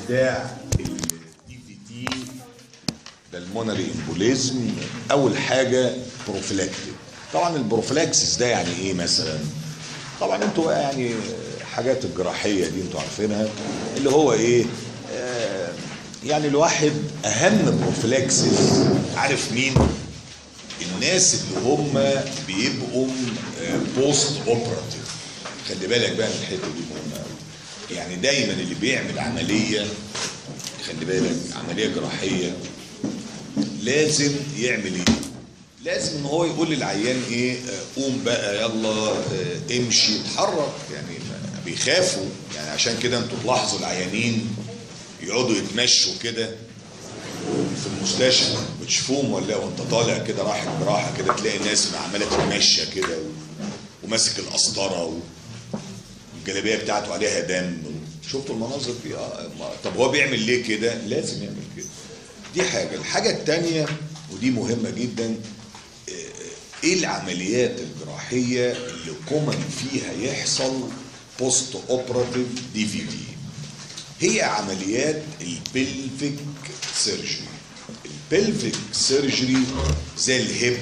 بتاع الدي في تي بالمونري امبوليزم اول حاجه بروفيلاكتيك طبعا البروفيلاكسس ده يعني ايه مثلا طبعا انتوا بقى يعني حاجات الجراحيه دي انتوا عارفينها اللي هو ايه آه يعني الواحد اهم بروفيلاكسس عارف مين الناس اللي هم بيبقوا بوست اوبراتيف خلي بالك بقى من الحته دي مهمه قوي يعني دايما اللي بيعمل عمليه خلي بالك عمليه جراحيه لازم يعمل ايه لازم ان هو يقول للعيان ايه آه، قوم بقى يلا آه، امشي اتحرك يعني ما- بيخافوا يعني عشان كده انتوا تلاحظوا العيانين يقعدوا يتمشوا كده في المستشفى بتشوفوهم ولا وانت طالع كده رايح الجراحه كده تلاقي ناس عماله تتمشى كده و- وماسك القسطره و- والجلابيه بتاعته عليها دم شفتوا المناظر دي اه ما- طب هو بيعمل ليه كده؟ لازم يعمل كده. دي حاجه، الحاجه الثانيه ودي مهمه جدا آه، ايه العمليات الجراحيه اللي كومن فيها يحصل بوست اوبراتيف دي في دي؟ هي عمليات البلفيك سيرجري البلفيك سيرجري زي الهيب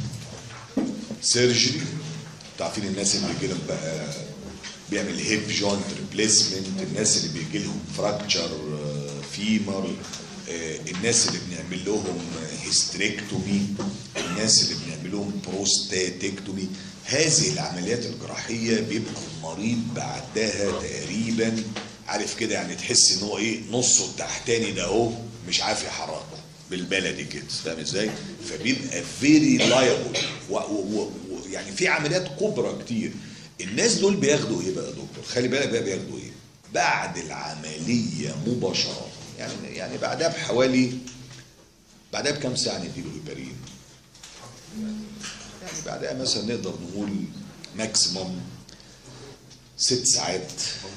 سيرجري تعرفين الناس اللي بيجي لهم بقى بيعمل هيب جوينت ريبليسمنت الناس اللي بيجي لهم فراكتشر فيمر الناس اللي بنعمل لهم هيستريكتومي الناس اللي بنعمل لهم بروستاتيكتومي هذه العمليات الجراحيه بيبقى المريض بعدها تقريبا عارف كده يعني تحس ان هو ايه نصه التحتاني ده اهو مش عارف يحركه بالبلدي كده فاهم ازاي؟ فبيبقى فيري لايبل يعني في عمليات كبرى كتير الناس دول بياخدوا ايه بقى يا دكتور؟ خلي بالك بقى بياخدوا ايه؟ بعد العمليه مباشره يعني يعني بعدها بحوالي بعدها بكام ساعه نديله هيبارين؟ يعني بعدها مثلا نقدر نقول ماكسيموم ست ساعات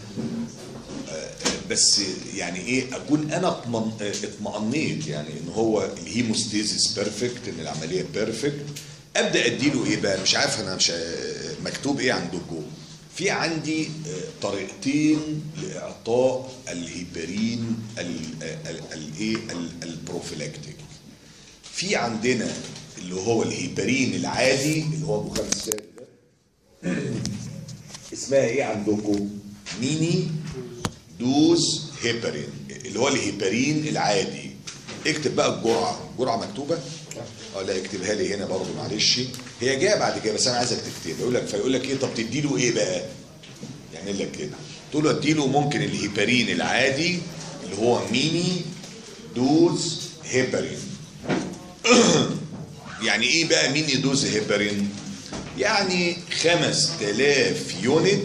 بس يعني ايه اكون انا اطمن اطمئنيت يعني ان هو الهيموستيزيس بيرفكت ان العمليه بيرفكت ابدا اديله ايه بقى مش عارف انا مش مكتوب ايه عندكم في عندي آه، طريقتين لاعطاء الهيبرين الايه البروفيلاكتيك في عندنا اللي هو الهيبرين العادي اللي هو ابو خمس ساعات ده اسمها ايه عندكم ميني دوز هيبرين اللي هو الهيبرين العادي اكتب بقى الجرعه الجرعه مكتوبه اه لا اكتبها لي هنا برضه معلش هي جايه بعد كده بس انا عايزك تكتبها يقول لك فيقول لك ايه طب تدي له ايه بقى يعمل لك كده تقول له ادي له ممكن الهيبرين العادي اللي هو ميني دوز هيبرين يعني ايه بقى ميني دوز هيبرين يعني 5000 يونت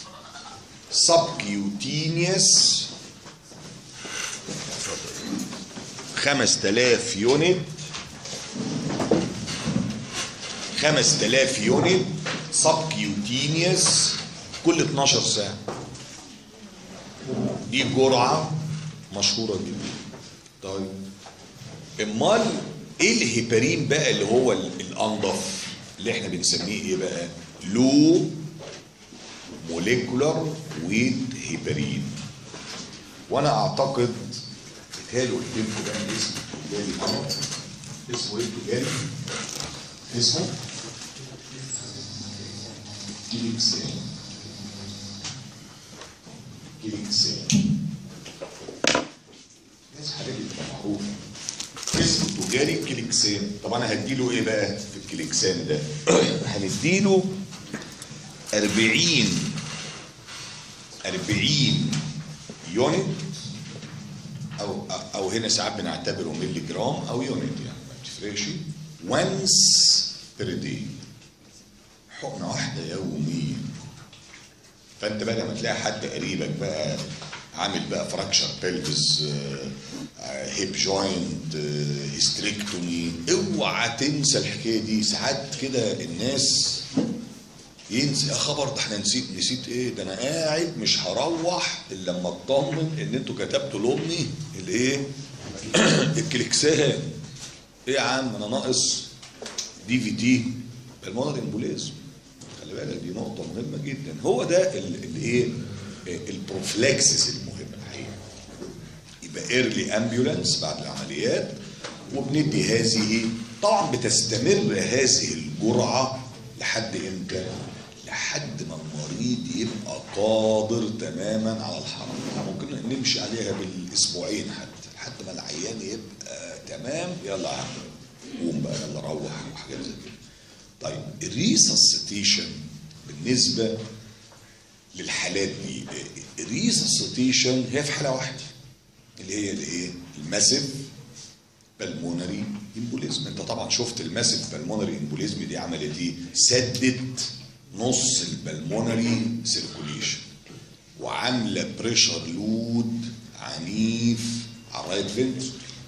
سبكيوتينيوس 5000 يونت 5000 يونت سبكيوتينيوس كل 12 ساعة دي جرعة مشهورة جدا طيب امال ايه الهيبرين بقى اللي هو ال- الانضف اللي احنا بنسميه ايه بقى لو موليكولار ويت هيبرين وانا اعتقد بيتهيألي قلت لكم بقى الاسم التجاري ده اسمه ايه التجاري؟ اسمه كيليكسين كيليكسين ناس حاجات بتبقى معروفه اسمه التجاري كيليكسين طب انا هديله ايه بقى في الكيليكسان ده؟ هنديله 40 40 يونت او او هنا ساعات بنعتبره ملي جرام او يونت يعني ما بتفرقش وانس بير داي حقنه واحده يوميا فانت بقى لما تلاقي حد قريبك بقى عامل بقى فراكشر بيلفز هيب جوينت هيستريكتومي اوعى تنسى الحكايه دي ساعات كده الناس ينسى يا خبر ده احنا نسيت نسيت ايه ده انا قاعد مش هروح الا لما اطمن ان انتوا كتبتوا لامي الايه الكليكسان ايه يا عم انا ناقص دي في تي المونر امبوليزم خلي بالك دي نقطه مهمه جدا هو ده الايه البروفلاكسس المهم الحقيقه يبقى ايرلي امبيولانس بعد العمليات وبندي هذه طبعا بتستمر هذه الجرعه لحد امتى؟ لحد ما المريض يبقى قادر تماما على الحركه يعني ممكن نمشي عليها بالاسبوعين حتى لحد ما العيان يبقى تمام يلا يا عم قوم بقى يلا روح وحاجات زي كده طيب الريسسيتيشن بالنسبه للحالات دي الريسسيتيشن هي في حاله واحده اللي هي الايه؟ الماسيف بالمونري امبوليزم انت طبعا شفت الماسيف بالمونري امبوليزم دي عملت ايه؟ سدت نص البلمونري سيركوليشن وعامله بريشر لود عنيف على الرايت فنتركل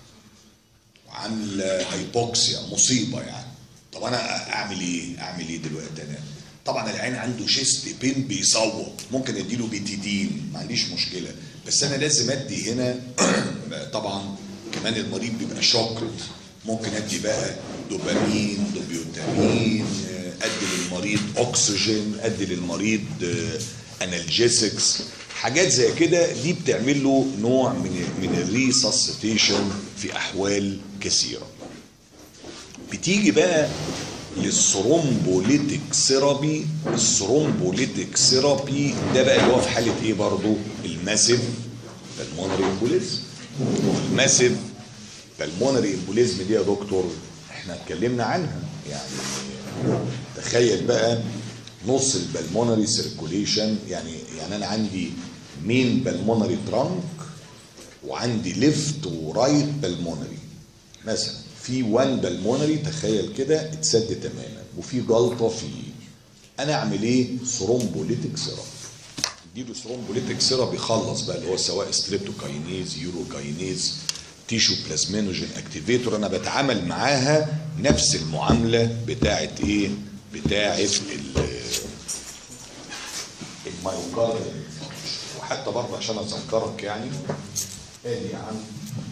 وعامله هايبوكسيا مصيبه يعني طب انا اعمل ايه؟ اعمل ايه دلوقتي انا؟ طبعا العين عنده شيست بين بيصوت ممكن اديله بيتيدين ما عنديش مشكله بس انا لازم ادي هنا طبعا كمان المريض بيبقى شوكت ممكن ادي بقى دوبامين دوبيوتامين ادي للمريض اكسجين ادي للمريض انالجيسكس حاجات زي كده دي بتعمل له نوع من من الريسسيتيشن في احوال كثيره بتيجي بقى للثرومبوليتيك سيرابي الثرومبوليتيك سيرابي ده بقى اللي هو في حاله ايه برضه الماسيف بالمونري امبوليزم الماسيف بالمونري امبوليزم دي يا دكتور احنا اتكلمنا عنها يعني تخيل بقى نص البلمونري سيركوليشن يعني يعني انا عندي مين بالمونري ترانك وعندي ليفت ورايت بالمونري مثلا في وان بالمونري تخيل كده اتسد تماما وفي جلطه فيه انا اعمل ايه ثرومبوليتيك سيراب اديله ثرومبوليتيك سيراب يخلص بقى اللي هو سواء ستريبتوكاينيز يوروكاينيز تيشو بلازمينوجين اكتيفيتور انا بتعامل معاها نفس المعامله بتاعه ايه بتاعه المايوكارد وحتى برضه عشان اذكرك يعني ادي يا عم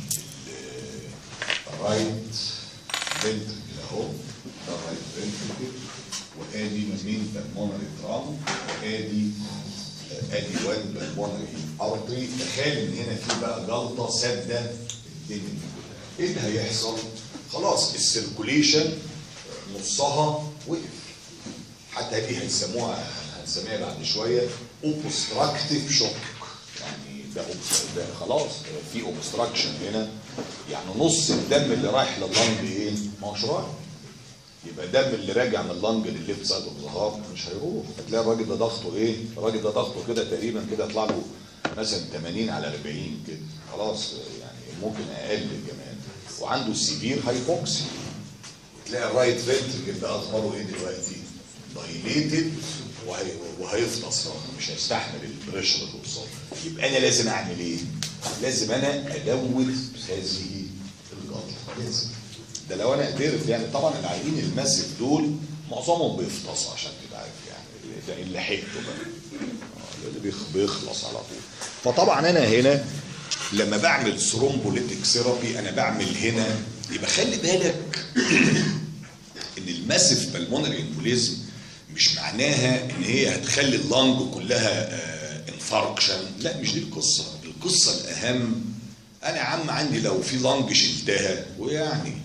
الرايت فنتركل اهو ده الرايت فنتركل وادي مين بالمونري ترام وادي ادي وان بالمونري ارتري تخيل ان هنا في بقى جلطه ساده الدنيا ايه اللي هيحصل؟ خلاص السيركوليشن نصها وقف حتى دي هنسموها هنسميها بعد شويه اوبستراكتيف شوك يعني ده ده خلاص في اوبستراكشن هنا يعني نص الدم اللي رايح لللنج ايه؟ ما هوش رايح يبقى الدم اللي راجع من اللنج للليفت سايد اوف ذا هارت مش هيروح هتلاقي الراجل ده ضغطه ايه؟ الراجل ده ضغطه كده تقريبا كده يطلع له مثلا 80 على 40 كده خلاص يعني ممكن اقل كمان وعنده سيفير هايبوكسي تلاقي الرايت فنتركل ده اخباره ايه دلوقتي؟ دايليتد وهي وهيفطس مش هيستحمل البريشر اللي قصاده يبقى انا لازم اعمل ايه؟ لازم انا ادوت هذه الجلطه لازم ده لو انا قدرت يعني طبعا العيانين الماسف دول معظمهم بيفطسوا عشان تبقى عارف يعني ده اللي لحقته بقى اللي بيخلص على طول فطبعا انا هنا لما بعمل ثرومبوليتيك سيرابي انا بعمل هنا يبقى خلي بالك ان الماسيف بالمونري امبوليزم مش معناها ان هي هتخلي اللنج كلها انفاركشن لا مش دي القصه القصه الاهم انا يا عم عندي لو في لنج شلتها ويعني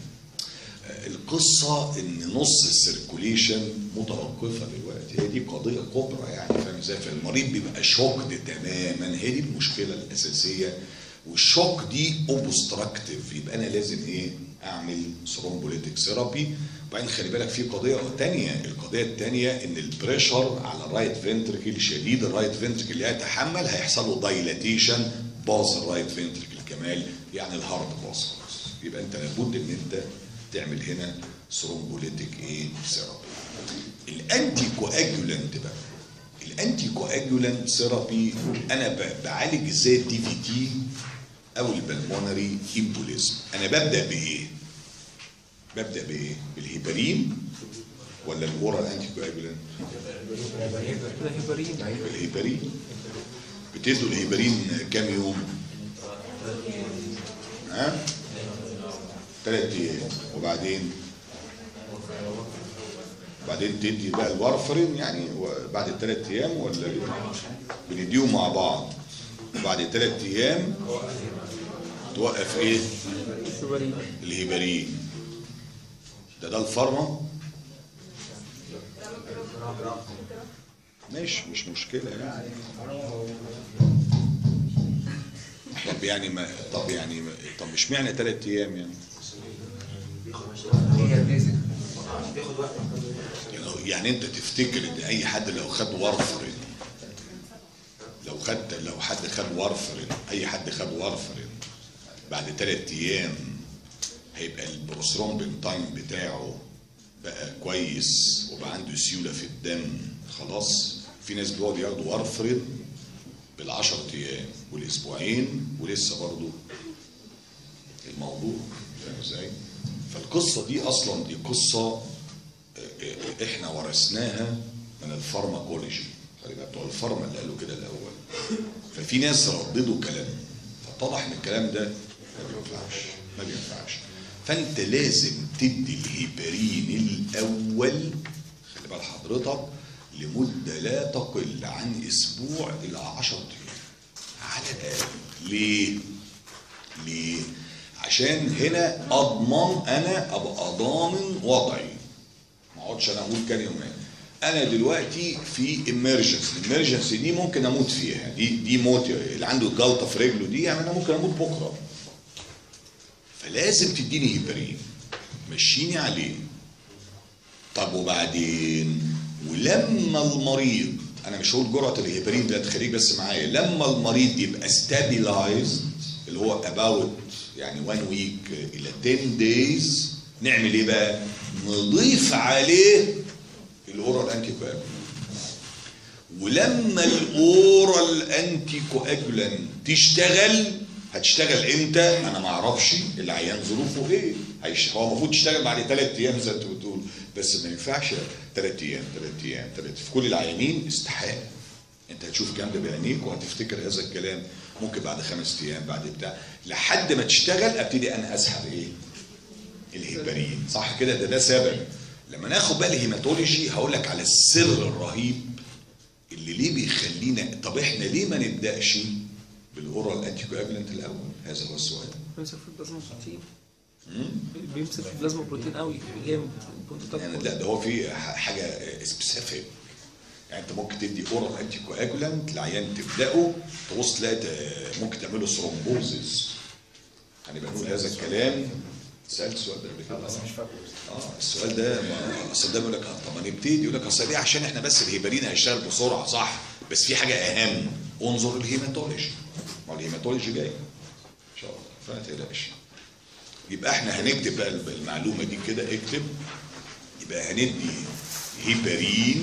القصه ان نص السيركوليشن متوقفه دلوقتي هي دي قضيه كبرى يعني فاهم ازاي فالمريض بيبقى شوكد تماما هي دي المشكله الاساسيه والشوك دي اوبستراكتيف يبقى انا لازم ايه اعمل ثرومبوليتيك ثيرابي وبعدين خلي بالك في قضيه ثانيه القضيه الثانيه ان البريشر على الرايت فنتركل شديد الرايت فنتركل يتحمل هيحصل له دايلاتيشن باظ الرايت فنتركل كمال يعني الهارت باظ خلاص يبقى انت لابد ان انت تعمل هنا ثرومبوليتيك ايه ثيرابي الانتي كواجولانت بقى الانتي كواجولانت ثيرابي انا بعالج ازاي الدي في تي او البلمونري امبوليزم انا ببدا بايه ببدا بايه بالهيبرين ولا الاورال انتي كواجولانت الهيبرين بتدوا الهيبرين كام يوم ها ثلاث ايام وبعدين بعدين تدي بقى الوارفرين يعني بعد الثلاث ايام ولا بنديهم مع بعض وبعد ثلاث ايام توقف ايه سوبرين الهيبرين ده ده الفارما ماشي مش مشكلة يعني طب يعني ما طب يعني ما طب مش معنى ثلاث ايام يعني هي بيزك يعني- يعني انت تفتكر ان اي حد لو خد وارفرين لو خد لو حد خد وارفرين اي حد خد وارفرين بعد ثلاث ايام هيبقى البروسترومبين تايم بتاعه بقى كويس وبقى عنده سيوله في الدم خلاص في ناس بيقعدوا ياخدوا وارفرين بالعشر ايام والاسبوعين ولسه برضه الموضوع فاهم ازاي؟ فالقصه دي اصلا دي قصه احنا ورثناها من الفارماكولوجي خلي بالك بتوع الفارما اللي قالوا كده الاول ففي ناس رددوا كلام فاتضح ان الكلام ده ما بينفعش ما بينفعش فانت لازم تدي الهيبرين الاول خلي بال حضرتك لمده لا تقل عن اسبوع الى 10 ايام على الاقل ليه؟ ليه؟ عشان هنا اضمن انا ابقى ضامن وضعي ما اقعدش انا اقول كان يومين انا دلوقتي في امرجنسي الامرجنسي دي ممكن اموت فيها دي دي موت اللي عنده جلطه في رجله دي يعني انا ممكن اموت بكره فلازم تديني هيبرين مشيني عليه طب وبعدين ولما المريض انا مش هقول جرعه الهيبرين ده تخليك بس معايا لما المريض يبقى ستابيلايزد اللي هو اباوت يعني 1 ويك الى 10 دايز نعمل ايه بقى؟ نضيف عليه الاورال انتي كواجولانت ولما الاورال انتي كواجولانت تشتغل هتشتغل امتى؟ انا ما اعرفش العيان ظروفه ايه؟ هيش- هو المفروض تشتغل بعد ثلاث ايام زي ما انت بتقول بس ما ينفعش ثلاث ايام ثلاث ايام ثلاث في كل العيانين استحاله انت هتشوف الكلام ده بعينيك وهتفتكر هذا الكلام ممكن بعد خمس ايام بعد بتاع لحد ما تشتغل ابتدي انا اسحب ايه؟ الهيبرين صح كده ده ده سبب لما ناخد بقى الهيماتولوجي هقول لك على السر الرهيب اللي ليه بيخلينا طب احنا ليه ما نبداش بالاورال انتي كواجولانت الاول هذا هو السؤال بيمسك في البلازما بروتين بيمسك في البلازما بروتين قوي جامد كنت يعني تاكل لا ده هو في ح- حاجه سبيسيفيك يعني انت ممكن تدي اورال انتي كواجولانت العيان تبداه تبص تلاقي ت- ممكن تعمله ثرومبوزيس هنبقى نقول هذا الكلام سالت السؤال ده قبل كده بس مش فاكره اه السؤال ده ما اصل ده بيقول لك آه، طب ما نبتدي يقول لك اصل دي عشان احنا بس الهيبرين هيشتغل بسرعه صح بس في حاجه اهم انظر الهيماتولوجي ما هو الهيماتولوجي جاي ان شاء الله فما تقلقش يبقى احنا هنكتب بقى المعلومه دي كده اكتب يبقى هندي هيبرين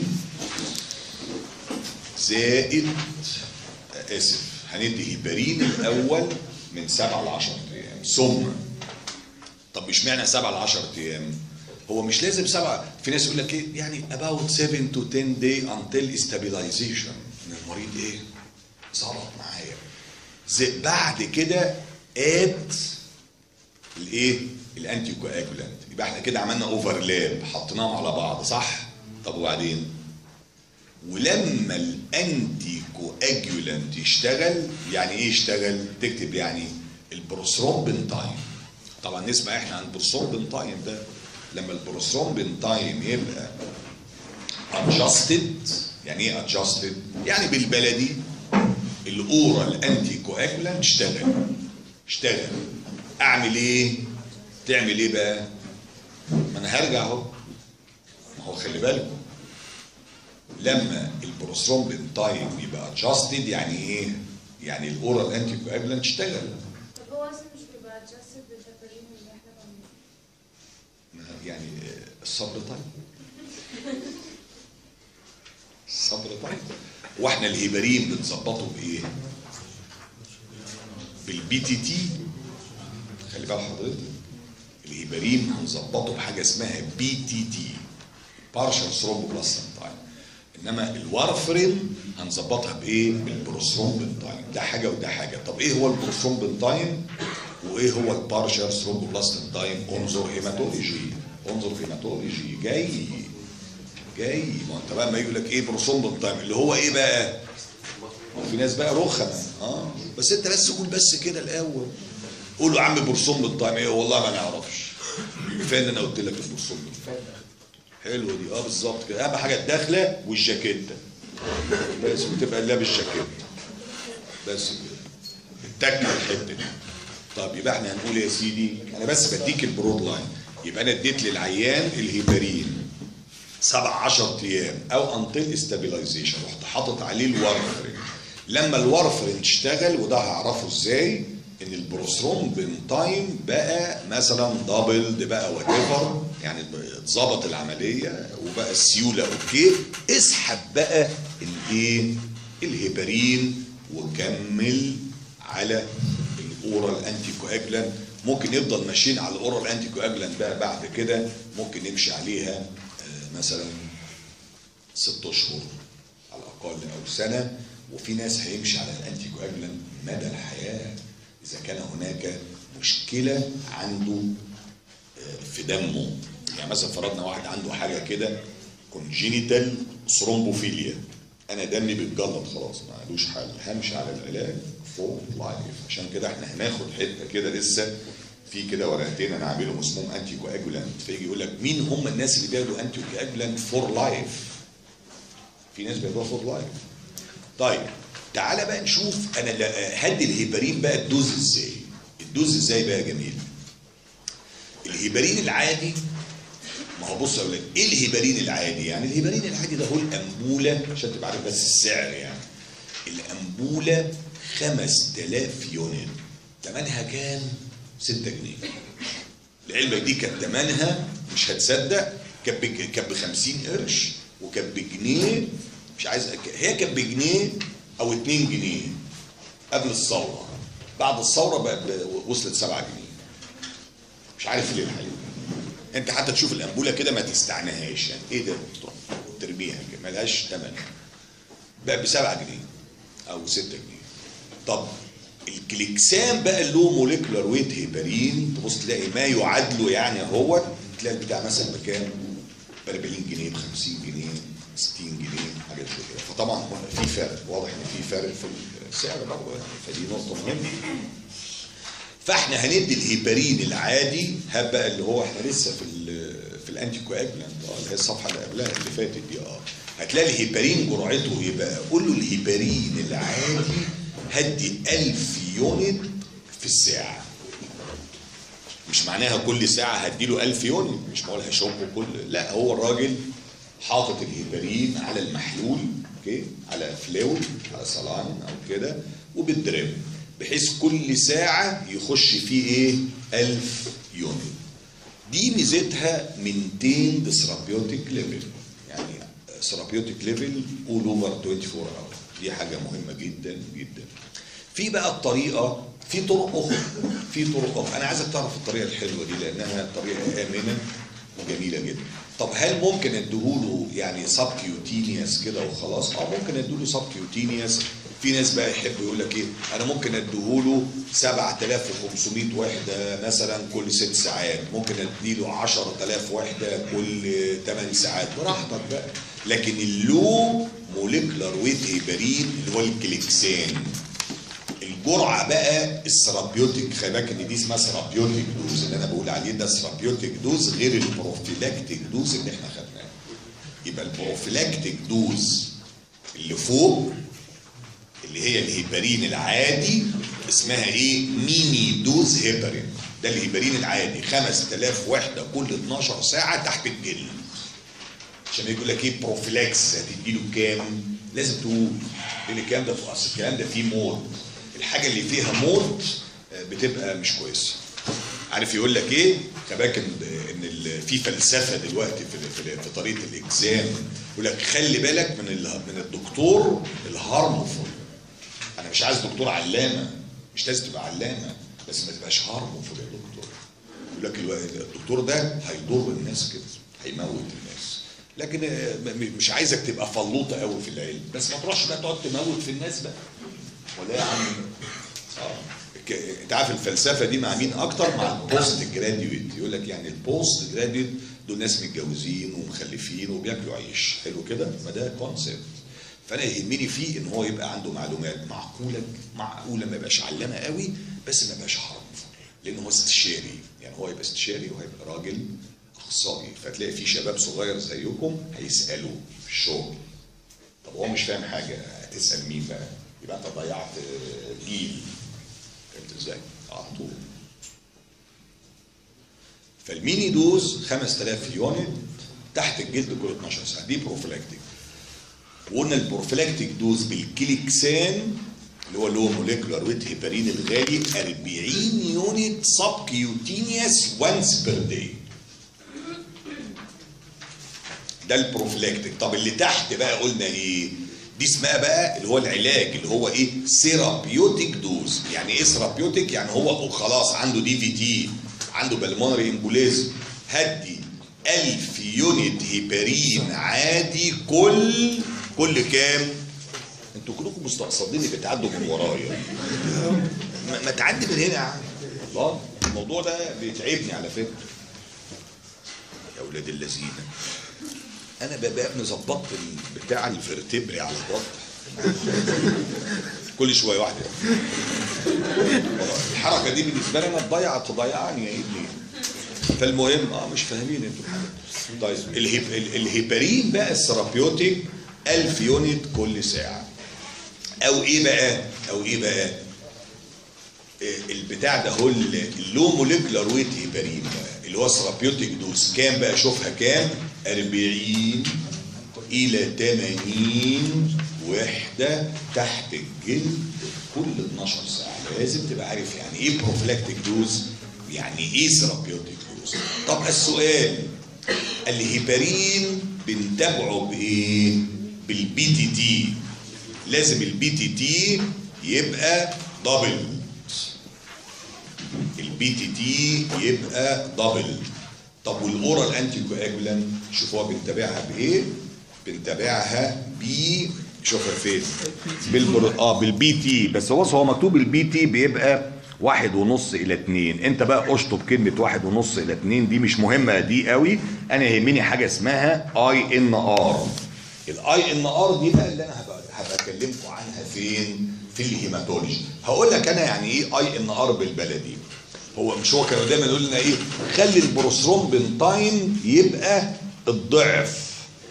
زائد اسف هندي هيبرين الاول من 7 ل 10 ايام ثم طب مش معنى 7 ل 10 ايام هو مش لازم سبعة في ناس يقول لك ايه يعني about 7 to 10 day until stabilization ان المريض ايه ظبط معايا زي بعد كده اد الايه الانتي كواجولانت يبقى احنا كده عملنا اوفرلاب حطيناهم على بعض صح طب وبعدين ولما الانتي كواجولانت يشتغل يعني ايه يشتغل تكتب يعني البروثرومبين تايم طبعا نسمع احنا عن البروثرومبين تايم ده لما البروثرومبين تايم يبقى adjusted يعني ايه adjusted يعني بالبلدي الاورال انتي كواجولانت اشتغل اشتغل اعمل ايه تعمل ايه بقى ما انا هرجع اهو ما هو خلي بالكم لما البروثرومبين تايم يبقى adjusted يعني ايه يعني الاورال انتي كواجولانت اشتغل طب هو اصلا مش بيبقى adjusted بالهيبرين اللي احنا بنعمله يعني آه، الصبر طيب الصبر طيب واحنا الهيبرين بنظبطه بايه بالبي تي تي خلي بال حضرتك الهيبرين هنظبطه بحاجه اسمها بي تي تي بارشال ثرومبوبلاستين تايم انما الوارفرين هنظبطها بايه بالبروثرومبين تايم ده حاجه وده حاجه طب ايه هو البروثرومبين تايم وايه هو البارشال ثرومبوبلاستين تايم انظر هيماتولوجي انظر هيماتولوجي جاي جاي ما انت بقى ما يقول لك ايه بروثرومبين تايم اللي هو ايه بقى في ناس بقى رخمه اه بس انت بس قول بس كده الاول قول له يا عم برسوم بالطعم ايه والله ما نعرفش كفايه ان انا قلت لك البرسوم بالطعم حلوه دي اه بالظبط كده اهم حاجه الدخله والجاكيته بس وتبقى لابس جاكيته بس كده التك الحته دي طب يبقى احنا هنقول يا سيدي انا بس بديك البرود لاين يبقى انا اديت للعيان الهيبرين سبع عشر ايام او انتل استابيلايزيشن رحت حاطط عليه الوارفرين لما الوارفرين اشتغل وده هعرفه ازاي ان البروسترومبين تايم بقى مثلا دبلد بقى وات ايفر يعني اتظبط العمليه وبقى السيوله اوكي اسحب بقى الايه الهيبرين وكمل على الاورال انتي كواجلان ممكن نفضل ماشيين على الاورال انتي كواجلان بقى بعد كده ممكن نمشي عليها آه، مثلا ست اشهر على الاقل او سنه وفي ناس هيمشي على الانتي كواجلان مدى الحياه اذا كان هناك مشكله عنده آه، في دمه يعني مثلا فرضنا واحد عنده حاجه كده كونجينيتال ثرومبوفيليا انا دمي بيتجلط خلاص ما عندوش حل همشي على العلاج فور لايف عشان كده احنا هناخد حته كده لسه في كده ورقتين انا عاملهم اسمهم انتي كواجولانت فيجي يقول لك مين هم الناس اللي بياخدوا انتي كواجولانت فور لايف في ناس بياخدوها فور لايف طيب تعالى بقى نشوف انا لا- هدي الهيبرين بقى الدوز ازاي الدوز ازاي بقى يا جميل الهيبرين العادي ما هو بص يا اولاد ايه الهيبرين العادي يعني الهيبرين العادي ده هو الانبوله عشان تبقى عارف بس السعر يعني الانبوله 5000 يونت ثمنها كام 6 جنيه العلبه دي كانت ثمنها مش هتصدق كانت بج- كانت ب 50 قرش وكانت بجنيه مش عايز أك- هي كانت بجنيه او 2 جنيه قبل الثوره بعد الثوره بقت ب- وصلت 7 جنيه مش عارف ليه الحقيقه انت حتى تشوف الانبوله كده ما تستعناهاش يعني ايه ده تروح ترميها كده ملهاش ثمن بقى ب 7 جنيه او 6 جنيه طب الكليكسان بقى اللي له موليكولار ويت هيبرين تبص تلاقي ما يعادله يعني هو تلاقي البتاع مثلا بكام؟ ب 40 جنيه ب 50 جنيه 60 جنيه حاجات زي كده فطبعا هنا في فرق واضح ان في فرق في السعر برضه يعني فدي نقطه مهمه فاحنا هندي الهيبرين العادي هاب بقى اللي هو احنا لسه في ال في الانتي كواجلانت اه اللي هي الصفحه اللي قبلها اللي فاتت دي اه هتلاقي الهيبرين جرعته يبقى قول له الهيبرين العادي هدي 1000 يونت في الساعه مش معناها كل ساعه هديله 1000 يونت مش معقول هشوفه كل لا هو الراجل حاطط الهيبرين على المحلول اوكي على فلويد على سلاين او كده وبالدريب بحيث كل ساعه يخش فيه ايه 1000 يونت دي ميزتها مينتين ثيرابيوتيك ليفل يعني ثيرابيوتيك ليفل اول اوفر 24 اور دي حاجه مهمه جدا جدا في بقى الطريقه في طرق اخرى في طرق اخرى انا عايزك تعرف الطريقه الحلوه دي لانها طريقه امنه وجميله جدا طب هل ممكن اديهوله يعني سب كيوتينيوس كده وخلاص اه ممكن اديله سب كيوتينيوس في ناس بقى يحب يقول لك ايه انا ممكن اديهوله 7500 وحده مثلا كل ست ساعات ممكن اديله 10000 وحده كل 8 ساعات براحتك بقى لكن اللو موليكولار ويت هيبرين اللي هو الكليكسان الجرعه بقى الثيرابيوتيك خلي بالك ان دي اسمها ثيرابيوتيك دوز اللي انا بقول عليه ده ثيرابيوتيك دوز غير البروفيلاكتيك دوز اللي احنا خدناه يبقى البروفيلاكتيك دوز اللي فوق اللي هي الهيبرين العادي اسمها ايه ميني دوز هيبرين ده الهيبرين العادي 5000 وحده كل 12 ساعه تحت الجلد عشان يقول لك ايه بروفيلاكس هتديله كام لازم تقول لان الكلام ده في اصل الكلام ده فيه موت الحاجه اللي فيها موت آه، بتبقى مش كويسه عارف يقول لك ايه خلي بالك ان ان ال- في فلسفه دلوقتي في في, في طريقه الاجزام يقول لك خلي بالك من ال- من الدكتور الهارمفول انا مش عايز دكتور علامه مش لازم تبقى علامه بس ما تبقاش هارمفول يا دكتور يقول لك الو- الدكتور ده هيضر الناس كده هيموت الناس لكن آه، م- م- مش عايزك تبقى فلوطه قوي في العلم بس ما تروحش بقى تقعد تموت في الناس بقى ولا يا عم اه ك- انت عارف الفلسفه دي مع مين اكتر مع البوست جراديويت يقول لك يعني البوست جراديويت دول ناس متجوزين ومخلفين وبياكلوا عيش حلو كده ما ده كونسيبت فانا يهمني فيه ان هو يبقى عنده معلومات معقوله معقوله ما يبقاش علامه قوي بس ما يبقاش حرام لان هو استشاري يعني هو يبقى استشاري وهيبقى راجل اخصائي فتلاقي في شباب صغير زيكم هيسالوا في الشغل طب هو مش فاهم حاجه هتسال مين بقى يبقى انت ضيعت آه، جيل فهمت ازاي على طول فالميني دوز 5000 يونت تحت الجلد كل 12 ساعه دي بروفيلاكتيك وقلنا البروفيلاكتيك دوز بالكليكسان اللي هو لو موليكولار ويت هيبارين الغالي 40 يونت سب كيوتينيوس وانس بير داي ده البروفيلاكتيك طب اللي تحت بقى قلنا ايه دي اسمها بقى اللي هو العلاج اللي هو ايه سيرابيوتيك دوز يعني ايه سيرابيوتيك يعني هو خلاص عنده دي في تي عنده بالمونري امبوليزم هدي 1000 يونت هيبارين عادي كل كل كام انتوا كلكم مستقصدين بتعدوا من ورايا ما, ما تعدي من هنا يا عم الله الموضوع ده بيتعبني على فكره يا اولاد الذين انا ببقى مظبطت بتاع الفرتبري على البطن كل شويه واحده الحركه دي بالنسبه لي انا تضيع تضيعني يا ابني فالمهم اه مش فاهمين انتوا الحاجات طيب الهيب ال- الهيبارين بقى الثيرابيوتيك 1000 يونت كل ساعه او ايه بقى او ايه بقى إيه البتاع ده هو ال- اللو موليكولار ويت هيبارين بقى اللي هو ثيرابيوتيك دوز كام بقى شوفها كام 40 الى 80 وحده تحت الجلد كل 12 ساعه لازم تبقى عارف يعني ايه بروفلاكتيك دوز يعني ايه ثيرابيوتيك دوز طب السؤال الهيبارين بنتابعه بايه بالبي تي تي لازم البي تي تي يبقى دبل البي تي تي يبقى دبل طب والاورال انتي كواجولانت شوفوها بنتابعها بايه بنتابعها ب شوفها فين بالبر... اه بالبي تي بس هو هو مكتوب البي تي بيبقى واحد ونص الى اتنين انت بقى اشطب كلمة واحد ونص الى اتنين دي مش مهمة دي قوي انا يهمني حاجة اسمها اي ان ار الاي ان ار دي بقى اللي انا هبقى هبقى اكلمكم عنها فين في الهيماتولوجي هقول لك انا يعني ايه اي ان ار بالبلدي هو مش هو كانوا دايما يقول لنا ايه خلي البروسترومبين تايم يبقى الضعف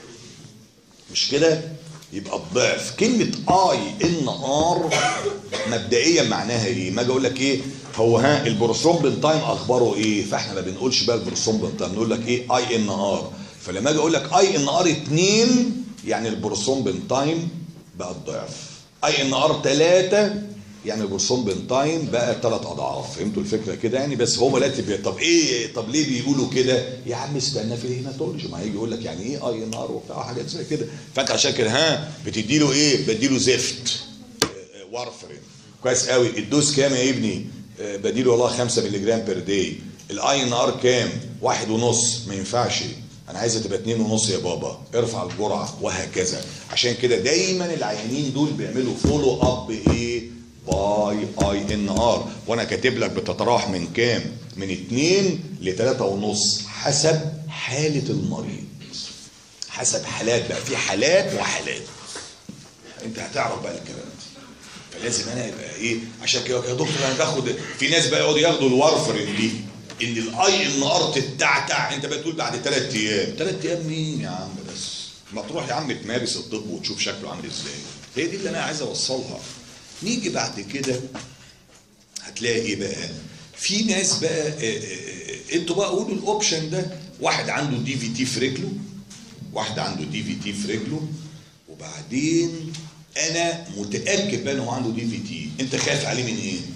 مش كده يبقى الضعف كلمة اي ان ار مبدئيا معناها ايه ما اجي اقول لك ايه هو ها البروسترومبين تايم اخباره ايه فاحنا ما بنقولش بقى البروسترومبين تايم نقول لك ايه اي ان ار فلما اجي اقول لك اي ان ار 2 يعني البروسترومبين تايم بقى الضعف اي ان ار 3 يعني البروسترومبين تايم بقى ثلاث اضعاف فهمتوا الفكره كده يعني بس هو دلوقتي بي- طب ايه طب ليه بيقولوا كده يا عم استنى في الهيماتولوجي ما هيجي يقول لك يعني ايه اي ان ار وبتاع حاجات زي كده فانت عشان كده ها بتدي له ايه بدي له زفت وارفرين كويس قوي الدوز كام يا ابني آه، بديله والله 5 مللي جرام بير داي الاي ان ار كام واحد ونص ما ينفعش انا عايزها تبقى اتنين ونص يا بابا ارفع الجرعه وهكذا عشان كده دايما العيانين دول بيعملوا فولو اب ايه باي اي ان ار وانا كاتب لك بتتراوح من كام من اتنين لتلاتة ونص حسب حالة المريض حسب حالات بقى في حالات وحالات انت هتعرف بقى الكلام ده فلازم انا يبقى ايه عشان كده يا دكتور انا باخد في ناس بقى يقعدوا ياخدوا الوارفرين دي ان الاي ان ار تتعتع انت بتقول بعد ثلاث ايام ثلاث ايام مين يا عم بس ما تروح يا عم تمارس الطب وتشوف شكله عامل ازاي هي دي اللي انا عايز اوصلها نيجي بعد كده هتلاقي ايه بقى في ناس بقى آه، آه، آه، انتوا بقى قولوا الاوبشن ده واحد عنده دي في تي في رجله واحد عنده دي في تي في رجله وبعدين انا متاكد بقى ان هو عنده دي في تي انت خايف عليه من ايه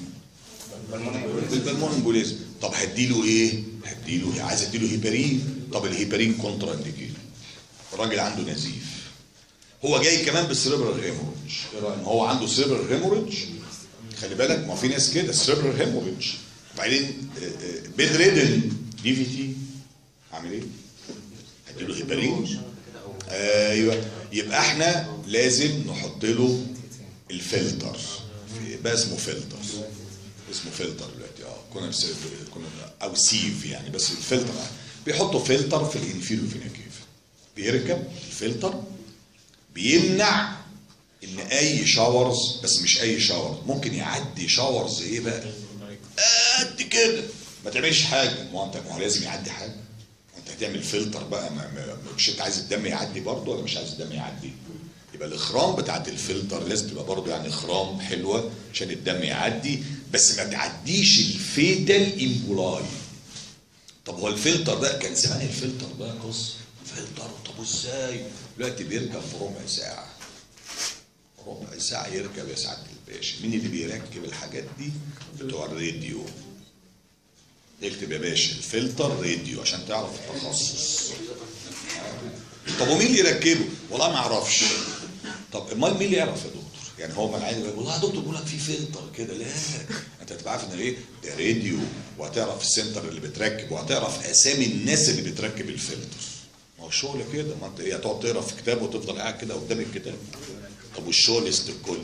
بالبلمون امبوليزم طب هديله ايه هديله عايز اديله هيبارين طب الهيبارين كونترا انديكيتور الراجل عنده نزيف هو جاي كمان بالسيربرال هيموريدج ايه رايك ما هو عنده سيربرال هيموريدج خلي بالك ما في ناس كده سيربرال هيموريدج وبعدين بيد ريدن دي في تي عامل ايه هديله هيبارين ايوه يبقى احنا لازم نحط له الفلتر في- بقى اسمه فلتر اسمه فلتر دلوقتي اه كنا بس- كنا او سيف يعني بس الفلتر بيحطوا فلتر في الانفيرو فينيكيف بيركب الفلتر بيمنع ان اي شاورز بس مش اي شاور ممكن يعدي شاورز ايه بقى قد كده ما تعملش حاجه ما هو انت ما هو لازم يعدي حاجه ما انت هتعمل فلتر بقى ما ما مش انت عايز الدم يعدي برضه ولا مش عايز الدم يعدي يبقى الاخرام بتاعت الفلتر لازم تبقى برضه يعني اخرام حلوه عشان الدم يعدي بس ما تعديش الفيتال امبولاي طب هو الفلتر ده كان زمان الفلتر ده قصه فلتر طب ازاي دلوقتي بيركب في ربع ساعه ربع ساعه يركب يا سعاده الباشا مين اللي بيركب الحاجات دي بتوع الراديو اكتب يا باشا الفلتر راديو عشان تعرف التخصص طب ومين اللي يركبه والله ما اعرفش طب امال مين اللي يعرف يا دكتور يعني هو من عادي والله يا دكتور بيقول لك في فلتر كده لا انت هتبقى عارف ان ايه ده راديو وهتعرف السنتر اللي بتركب وهتعرف اسامي الناس اللي بتركب الفلتر ما هو الشغل كده ما انت ايه هتقعد تقرا في كتاب وتفضل قاعد كده قدام الكتاب طب والشغل است الكل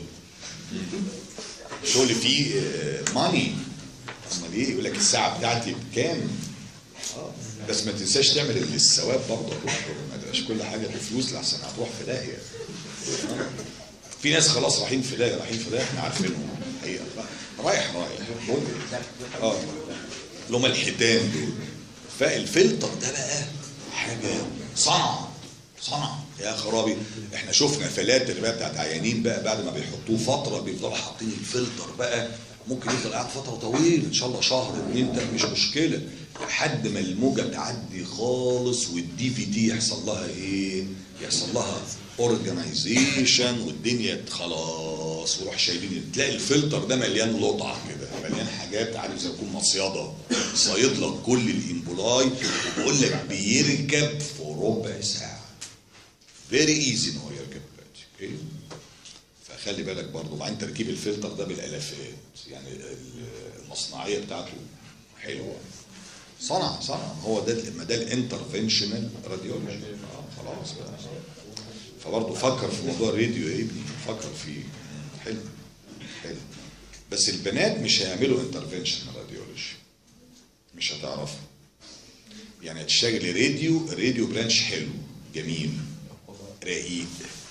الشغل فيه ماني امال ايه يقول لك الساعه بتاعتي بكام آه. بس ما تنساش تعمل الثواب برضه يا دكتور ما تبقاش كل حاجه بفلوس لحسن هتروح في داهيه آه. في ناس خلاص رايحين في داهيه رايحين في داهيه احنا عارفينهم حقيقه رايح رايح ممكن اه اللي هم الحيتان دول فالفلتر ده بقى حاجه صنعه صنعه يا خرابي احنا شفنا فلاتر بقى بتاعت عيانين بقى بعد ما بيحطوه فتره بيفضلوا حاطين الفلتر بقى ممكن يفضل قاعد فتره طويله ان شاء الله شهر اتنين ده مش مشكله لحد ما الموجه تعدي خالص والدي في دي يحصل لها ايه؟ يحصل لها اورجنايزيشن والدنيا خلاص وروح شايلين تلاقي الفلتر ده مليان لطعه كده مليان حاجات عارف زي يكون مصيده صايد لك كل الامبولاي وبقول لك بيركب في ربع ساعه فيري ايزي ان هو يركب دلوقتي اوكي فخلي بالك برضه وبعدين تركيب الفلتر ده بالالافات يعني المصنعيه بتاعته حلوه صنع صنع هو ده ما ده الانترفنشنال راديولوجي آه خلاص بقى فبرضه فكر في موضوع الراديو يا ابني فكر فيه حلو حلو بس البنات مش هيعملوا انترفنشنال راديولوجي مش هتعرفوا يعني هتشتغل راديو الراديو برانش حلو جميل رقيق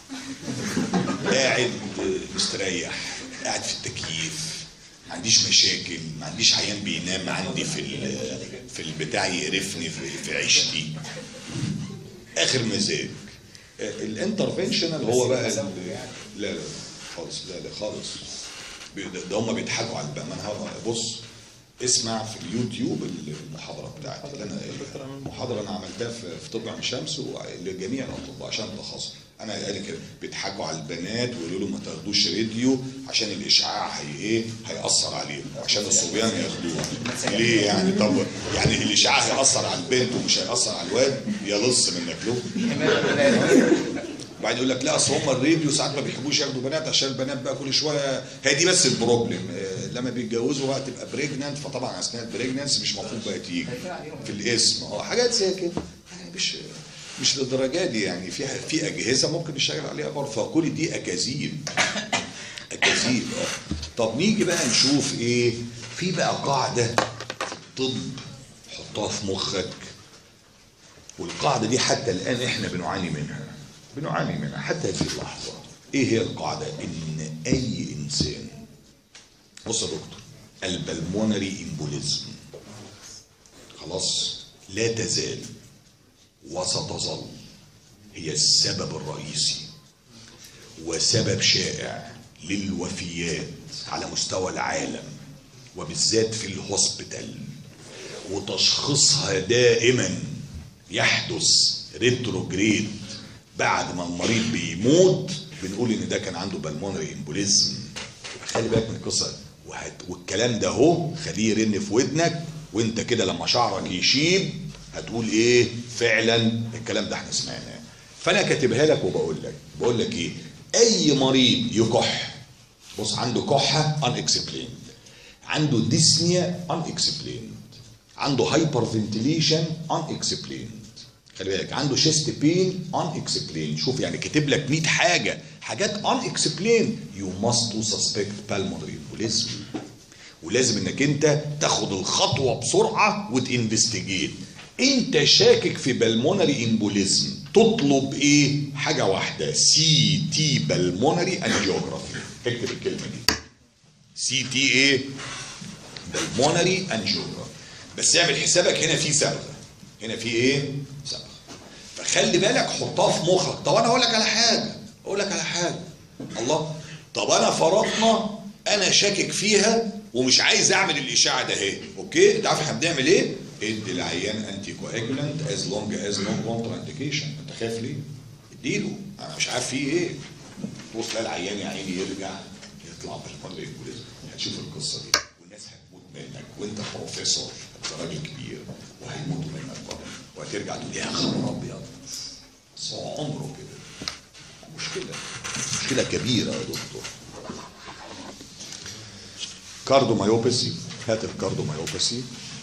قاعد مستريح قاعد في التكييف ما عنديش مشاكل ما عنديش عيان بينام عندي في ال- في البتاع يقرفني في, في عيشتي اخر مزاج الانترفنشنال هو بقى ال- لا لا خالص لا لا خالص بي- ده- ده هم بيضحكوا على البقى ما انا هبقى- بص اسمع في اليوتيوب المحاضره بتاعتي اللي انا محاضره انا عملتها في في طب عين شمس لجميع الاطباء عشان التخصص انا قال كده بيضحكوا على البنات ويقولوا لهم ما تاخدوش راديو عشان الاشعاع هي ايه هياثر عليهم وعشان الصبيان ياخدوه ليه يعني طب يعني الاشعاع هياثر على البنت ومش هياثر على الواد يا لص منك له وبعدين يقول لك لا اصل هم الراديو ساعات ما بيحبوش ياخدوا بنات عشان البنات بقى كل شويه هي دي بس البروبلم آه، لما بيتجوزوا بقى تبقى بريجننت فطبعا اثناء البريجننس مش المفروض بقى تيجي في الاسم اه حاجات زي كده يعني مش مش للدرجه دي يعني في في اجهزه ممكن نشتغل عليها برضه فكل دي اكاذيب اكاذيب اه طب نيجي بقى نشوف ايه في بقى قاعده في الطب حطها في مخك والقاعدة دي حتى الآن إحنا بنعاني منها بنعاني منها حتى هذه اللحظة إيه هي القاعدة؟ إن أي إنسان بص يا دكتور البلمونري إمبوليزم خلاص لا تزال وستظل هي السبب الرئيسي وسبب شائع للوفيات على مستوى العالم وبالذات في الهوسبيتال وتشخيصها دائما يحدث ريتروجريد بعد ما المريض بيموت بنقول ان ده كان عنده بالمونري امبوليزم خلي بالك من القصه وهت... والكلام ده اهو خليه يرن في ودنك وانت كده لما شعرك يشيب هتقول ايه فعلا الكلام ده احنا سمعناه فانا كاتبها لك وبقول لك بقول لك ايه اي مريض يكح بص عنده كحه unexplained عنده ديسنيا unexplained عنده هايبر فنتيليشن unexplained خلي بالك عنده شيست بين unexplained شوف يعني كاتب لك 100 حاجه حاجات unexplained you must to suspect pulmonary embolism ولازم انك انت تاخد الخطوه بسرعه وتنفستيجيت انت شاكك في بالمونري امبوليزم تطلب ايه حاجه واحده سي تي بالمونري انجيوجرافي اكتب الكلمه دي سي تي ايه بالمونري انجيوجرام بس اعمل حسابك هنا في صبغه هنا في ايه صبغه فخلي بالك حطها في مخك طب انا اقول لك على حاجه اقول لك على حاجه الله طب انا فرضنا انا شاكك فيها ومش عايز اعمل الاشاعه ده اهي اوكي انت عارف احنا بنعمل ايه ادي العيان انتي كواجولانت از لونج از نو كونتر انديكيشن انت خايف ليه اديله انا مش عارف فيه ايه تبص تلاقي العيان يا عيني يرجع يطلع بالمونري امبوليزم هتشوف القصه دي والناس هتموت منك وانت بروفيسور انت راجل كبير وهيموتوا منك برضه وهترجع تقول يا خبر ابيض بس هو عمره كده مشكله مشكله كبيره يا دكتور كاردومايوباثي هات الكاردومايوباثي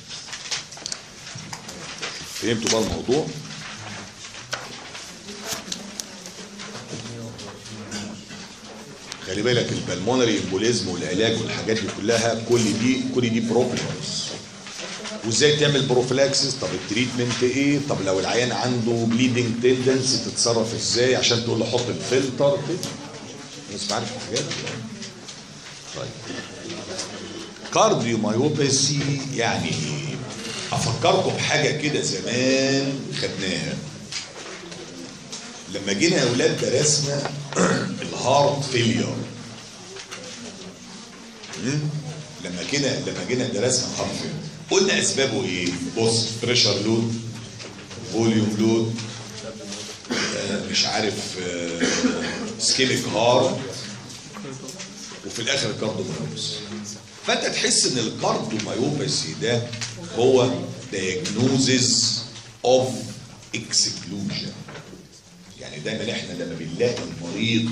فهمتوا بقى الموضوع خلي بالك البلمونري امبوليزم والعلاج والحاجات دي كلها كل دي كل دي بروبلمز وازاي تعمل بروفلاكسس طب التريتمنت ايه طب لو العيان عنده بليدنج تندنسي تتصرف ازاي عشان تقول له حط الفلتر كده الناس عارف الحاجات دي طيب كارديومايوباثي يعني ايه افكركم بحاجه كده زمان خدناها لما جينا يا اولاد درسنا الهارت فيلير لما جينا لما جينا درسنا الهارت فيلير قلنا اسبابه ايه بص بريشر لود فوليوم لود آه مش عارف سكيميك هارت وفي الاخر كارديومايوباثي فانت تحس ان الكارديومايوباثي ده هو diagnosis of exclusion يعني دايما احنا لما بنلاقي المريض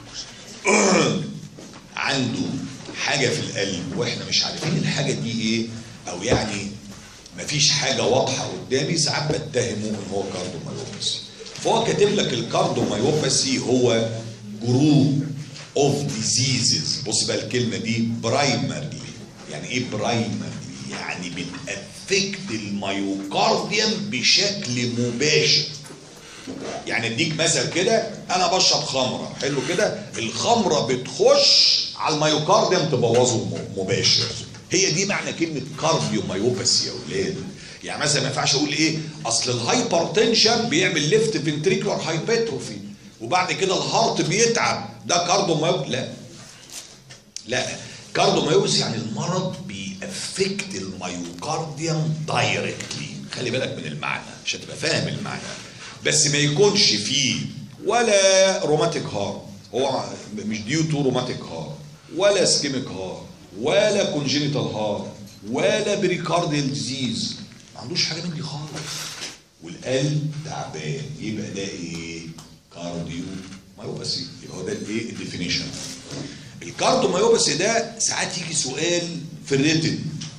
عنده حاجه في القلب واحنا مش عارفين الحاجه دي ايه او يعني مفيش حاجه واضحه قدامي ساعات بتهمه ان هو كارديومايوباثي فهو كاتب لك الكارديومايوباثي هو جروب اوف ديزيزز بص بقى الكلمه دي برايمرلي يعني ايه برايمرلي يعني بتافكت الميوكارديوم بشكل مباشر يعني اديك مثل كده انا بشرب خمره حلو كده الخمره بتخش على الميوكارديوم تبوظه مباشر هي دي معنى كلمه كارديو مايوباثي يا اولاد يعني مثلا ما ينفعش اقول ايه اصل الهايبرتنشن بيعمل ليفت فنتريكولار هايبرتروفي وبعد كده الهارت بيتعب ده كارديو مايوب لا لا كارديو مايوباثي يعني المرض بيأفكت الميوكارديوم دايركتلي خلي بالك من المعنى عشان تبقى فاهم المعنى بس ما يكونش فيه ولا روماتيك هارت هو مش ديو تو روماتيك هارت ولا سكيميك هارت ولا كونجينيتال هارت ولا بريكارديال ديزيز ما عندوش حاجه من دي خالص والقلب تعبان يبقى ده ايه كارديو مايوباثي يبقى هو ده الايه الديفينيشن الكارديو مايوباثي ده ساعات يجي سؤال في الريتن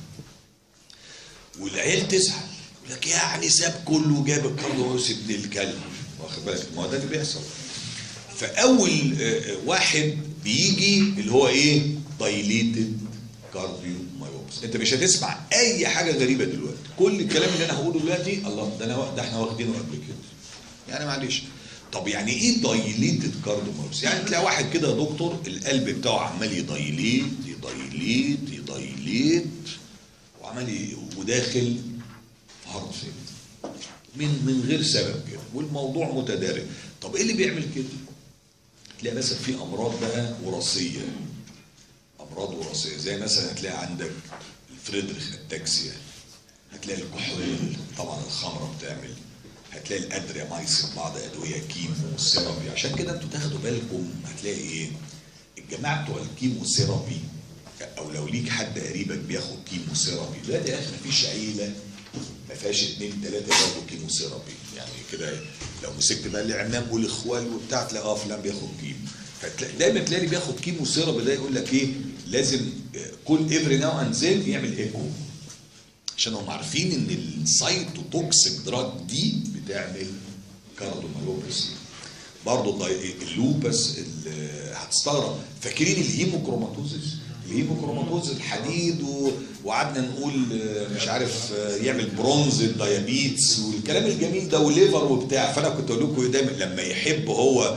والعيال تزعل يقول لك يعني ساب كله وجاب الكارديومايوباثي ابن الكلب واخد بالك ما هو ده اللي بيحصل فاول واحد بيجي اللي هو ايه دايليتد كارديو مايوبس انت مش هتسمع اي حاجه غريبه دلوقتي كل الكلام اللي انا هقوله دلوقتي الله ده انا ده احنا واخدينه قبل كده يعني معلش طب يعني ايه دايليتد كارديو مايوبس يعني تلاقي واحد كده يا دكتور القلب بتاعه عمال يدايليت يدايليت يدايليت وعمال ي- وداخل في هارت فيل من من غير سبب كده والموضوع متدارك طب ايه اللي بيعمل كده تلاقي مثلا في امراض بقى وراثيه امراض وراثيه زي مثلا هتلاقي عندك الفريدريخ التاكسيا هتلاقي الكحول طبعا الخمره بتعمل هتلاقي الادريامايسين بعض ادويه كيمو ثيرابي عشان كده انتوا تاخدوا بالكم هتلاقي ايه الجماعه بتوع الكيمو ثيرابي او لو ليك حد قريبك بياخد كيمو ثيرابي دلوقتي يا اخي مفيش عيله ما فيهاش اتنين تلاته بياخدوا كيمو ثيرابي يعني كده لو مسكت بقى العمام والاخوال وبتاع تلاقي اه فلان بياخد كيمو فتلاقي دايما تلاقي اللي بياخد كيمو ثيرابي ده يقول لك ايه لازم آه، كل افري ناو اند زين يعمل ايكو عشان هم عارفين ان السايتوتوكسيك دراج دي بتعمل كارديوميوباثي برضه الداي- اللوبس ال- هتستغرب فاكرين الهيموكروماتوزيس الهيموكروماتوز الحديد و- وقعدنا نقول آه، مش عارف آه، يعمل برونز الديابيتس والكلام الجميل ده وليفر وبتاع فانا كنت اقول لكم دايما لما يحب هو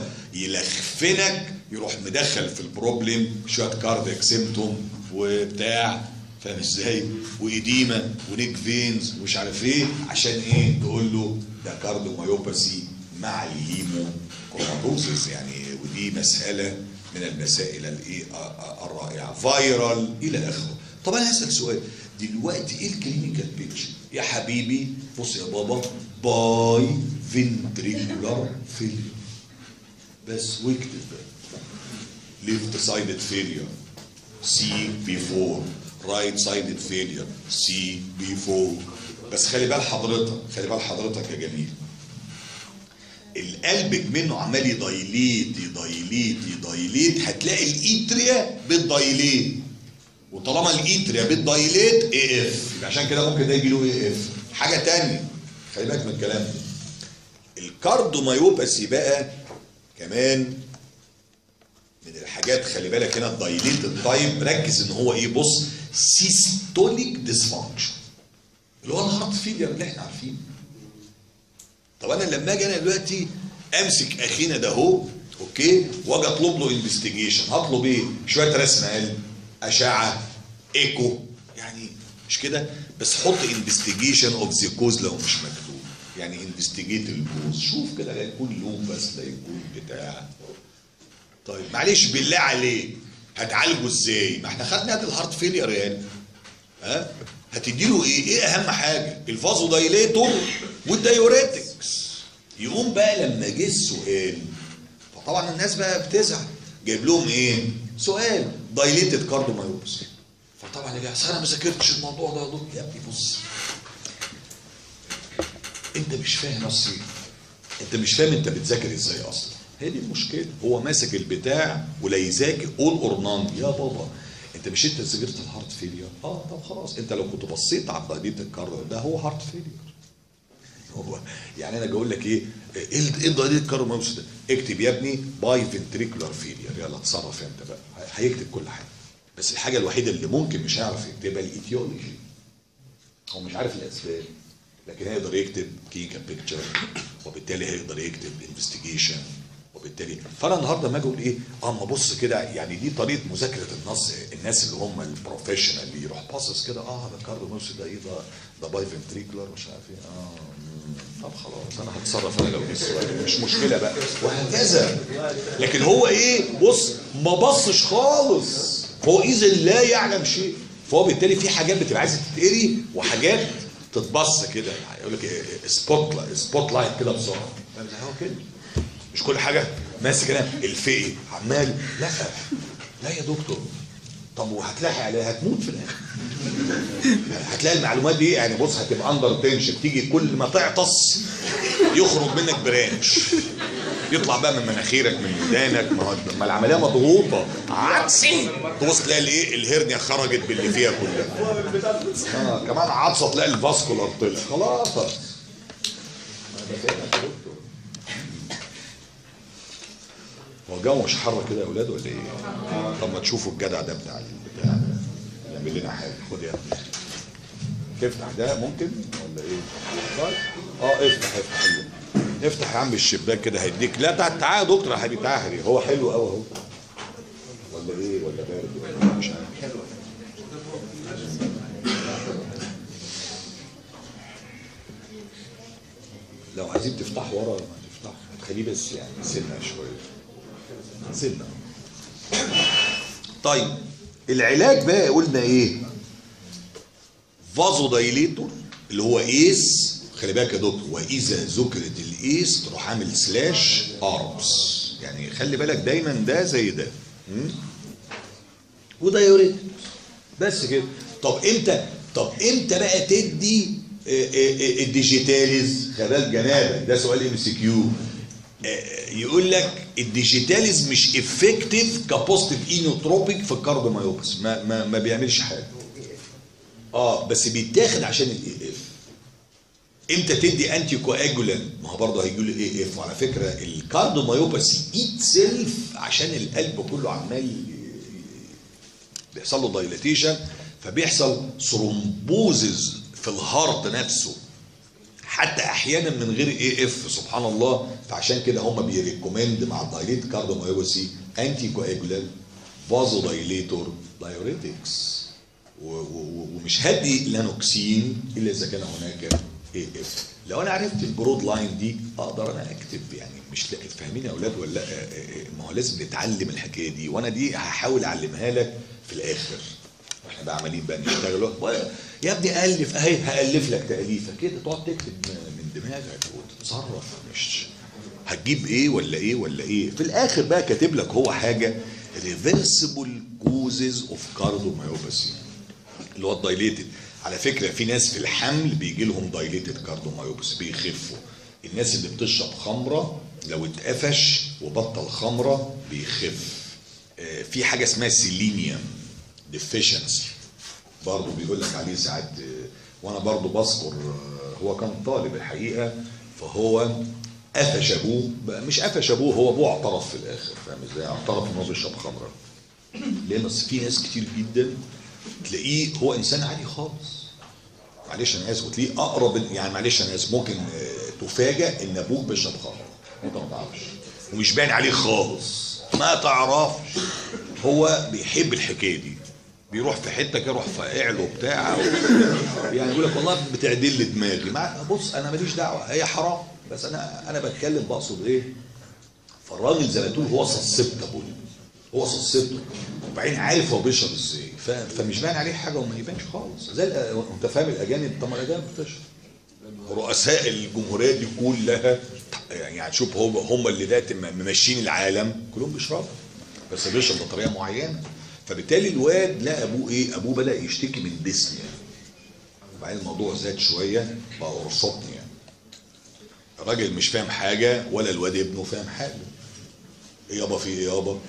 يلخفنك يروح مدخل في البروبلم شويه كاردياك سيمتوم وبتاع فاهم ازاي وايديما ونيك فينز ومش عارف ايه عشان ايه تقول له ده كارديوميوباثي مع الهيمو كروماتوزيس يعني ودي مساله من المسائل الايه الرائعه فايرال الى اخره طب انا هسال سؤال دلوقتي ايه الكلينيكال بيكتشر يا حبيبي بص يا بابا باي فنتريكولار فيلير بس واكتب بقى left sided failure C before right sided failure C before بس خلي بال حضرتك خلي بال حضرتك يا جميل القلب منه عمال يدايليت يدايليت يدايليت هتلاقي الايتريا بتدايليت وطالما الايتريا بتدايليت اي اف يبقى عشان كده ممكن ده يجي له اي اف حاجه تانية خلي بالك من الكلام ده الكاردوميوباثي بقى كمان من الحاجات خلي بالك هنا الدايليتد تايب ركز ان هو ايه بص سيستوليك ديسفانكشن اللي هو الهارت فيلير اللي احنا عارفينه طب انا لما اجي انا دلوقتي امسك اخينا ده اهو اوكي واجي اطلب له انفستيجيشن هطلب ايه شويه رسم قلب اشعه ايكو يعني مش كده بس حط انفستيجيشن اوف ذا كوز لو مش مكتوب يعني انفستيجيت الكوز شوف كده لا يكون لوبس لا يكون بتاع طيب معلش بالله عليك هتعالجه ازاي ما احنا خدنا هات الهارت فيلير يعني ها هتديله ايه ايه اهم حاجه الفازو دايليتور والدايوريتكس يقوم بقى لما جه السؤال فطبعا الناس بقى بتزعل جايب لهم ايه سؤال دايليتد كارديومايوباثي فطبعا يا جماعه انا ما ذاكرتش الموضوع ده يا دكتور يا ابني بص انت مش فاهم اصلا انت مش فاهم انت بتذاكر ازاي اصلا هي دي المشكله هو ماسك البتاع ولا يذاكر اول اور نان يا بابا انت مش انت ذاكرت الهارت فيلير اه طب خلاص انت لو كنت بصيت على الدايليت الكارديو ده هو هارت فيلير هو يعني انا بقول لك ايه ايه ال- ايه الدايليت كارديو ده اكتب يا ابني باي فنتريكولار فيلير يلا اتصرف انت بقى هيكتب كل حاجه بس الحاجه الوحيده اللي ممكن مش هيعرف يكتبها الايتيولوجي هو مش عارف الاسباب لكن هيقدر يكتب كيكا بيكتشر وبالتالي هيقدر يكتب انفستيجيشن وبالتالي فانا النهارده ما اجي اقول ايه اه ما بص كده يعني دي طريقه مذاكره النص الناس اللي هم البروفيشنال اللي يروح باصص كده اه ده كاردو نص ده ايه ده ده باي فنتريكولار مش عارف ايه اه مم. طب خلاص انا هتصرف انا لو جه السؤال مش مشكله بقى وهكذا لكن هو ايه بص ما بصش خالص هو اذا لا يعلم شيء فهو بالتالي في حاجات بتبقى عايزه تتقري وحاجات تتبص كده يقول لك إيه، سبوت لايت سبوت لايت كده بسرعه فاهم ازاي هو كده مش كل حاجه ماسك انا الفقي عمال لا لا يا دكتور طب وهتلاقي عليها هتموت في الاخر هتلاقي المعلومات دي يعني بص هتبقى اندر تنشن تيجي كل ما تعطس يخرج منك برانش يطلع بقى من مناخيرك من ودانك ما هو ما العمليه مضغوطه عطسي تبص تلاقي الايه الهرنيا خرجت باللي فيها كلها اه كمان عطسه تلاقي الفاسكولار طلع خلاص أنا بفهمك يا دكتور. هو الجو مش حر كده يا اولاد ولا ايه؟ طب ما تشوفوا الجدع ده بتاع البتاع يعمل لنا حاجه خد يا ابني تفتح ده ممكن ولا ايه؟ طيب اه افتح افتح حلو افتح يا عم الشباك كده هيديك لا تعال تعال يا دكتور يا حبيبي تعال يا حبيبي هو حلو قوي اهو ولا ايه ولا بارد ولا إيه؟ مش عارف حلو لو عايزين تفتحوا ورا ما تفتحوا هتخليه بس يعني سنه شويه سنه طيب العلاج بقى قلنا ايه فازو دايليتور اللي هو ايس خلي بالك يا دكتور واذا ذكرت الايس تروح عامل سلاش ارمز يعني خلي بالك دايما ده زي ده م? ودايوريتك بس كده طب امتى طب امتى بقى تدي آه، آه، آه، الديجيتاليز خلي بالك جنابك ده سؤال ام سي كيو يقول لك الديجيتاليز مش افكتيف كبوزيتيف اينوتروبيك في الكارديومايوباثي ما ما ما بيعملش حاجه اه بس بيتاخد عشان الاي اف امتى تدي انتي كواجولانت ما هو برضه هيجي له اي اف وعلى فكره الكارديومايوباثي ايت سيلف عشان القلب كله عمال بيحصل له دايلاتيشن فبيحصل ثرومبوزز في الهارت نفسه حتى احيانا من غير اي اف سبحان الله فعشان كده هم بيريكومند مع الدايليت كارديومايوباثي انتي كواجولانت فازو دايليتور دايوريتكس و- و- ومش هدي لانوكسين الا اذا كان هناك اي اف لو انا عرفت البرود لاين دي اقدر انا اكتب يعني مش لا- فاهمين يا اولاد ولا لا آه، آه، ما هو لازم نتعلم الحكايه دي وانا دي هحاول اعلمها لك في الاخر واحنا بقى عمالين بقى نشتغل و- يا ابني الف اهي هالف لك تاليفه كده تقعد تكتب من دماغك وتتصرف مش هتجيب ايه ولا ايه ولا ايه في الاخر بقى كاتب لك هو حاجه ريفرسبل كوزز اوف كاردومايوباثي اللي هو الدايليتد على فكره في ناس في الحمل بيجي لهم دايليتد كاردومايوباثي بيخفوا الناس اللي بتشرب خمره لو اتقفش وبطل خمره بيخف آه، في حاجه اسمها سيلينيوم ديفيشنسي برضه بيقول لك عليه ساعات آه، وانا برضه بذكر آه، هو كان طالب الحقيقه فهو قفش ابوه بقى مش قفش ابوه هو ابوه اعترف في الاخر فاهم ازاي؟ اعترف ان هو بيشرب خمره ليه بس في ناس كتير جدا تلاقيه هو انسان عادي خالص معلش انا اسف وتلاقيه اقرب يعني معلش انا اسف ممكن آه، تفاجئ ان ابوك بيشرب خمره انت ما تعرفش ومش باين عليه خالص ما تعرفش هو بيحب الحكايه دي بيروح في حته كده يروح فاقع له بتاع يعني يقول لك والله بتعدل لي دماغي مع بص انا ماليش دعوه هي حرام بس انا انا بتكلم بقصد ايه فالراجل زي ما تقول هو سسبتبل هو سسبتبل وبعدين عارف هو بيشرب ازاي ف- فمش باين عليه حاجه وما يبانش خالص زي الأ- انت فاهم الاجانب طب ما الاجانب بتشرب رؤساء الجمهوريه دي كلها يعني شوف هم هم اللي دلوقتي ممشين العالم كلهم بيشربوا بس بيشرب بطريقه معينه فبالتالي الواد لا ابوه ايه ابوه بدا يشتكي من ديسنيا وبعدين الموضوع زاد شويه بقى قرصتني يعني الراجل مش فاهم حاجه ولا الواد ابنه فاهم حاجه ايه يابا في ايه يابا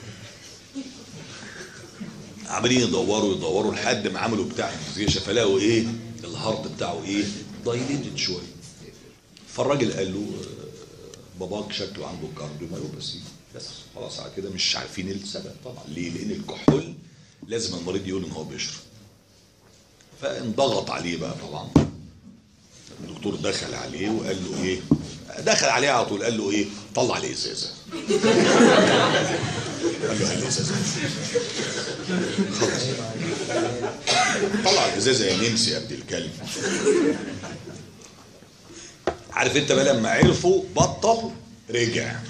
عمالين يدوروا يدوروا لحد ما عملوا بتاع انفيزيشن فلاقوا ايه الهارت بتاعه ايه دايليتد شويه فالراجل قال له آه، باباك شكله عنده كارديومايوباثي بس خلاص على كده مش عارفين السبب طبعا ليه؟ لان الكحول لازم المريض يقول ان هو بيشرب فانضغط عليه بقى طبعا الدكتور دخل عليه وقال له ايه دخل عليه على طول قال له ايه طلع الازازه قال له هات الازازه خلاص طلع الازازه يا نمسي يا ابن الكلب عارف انت بقى لما عرفوا بطل رجع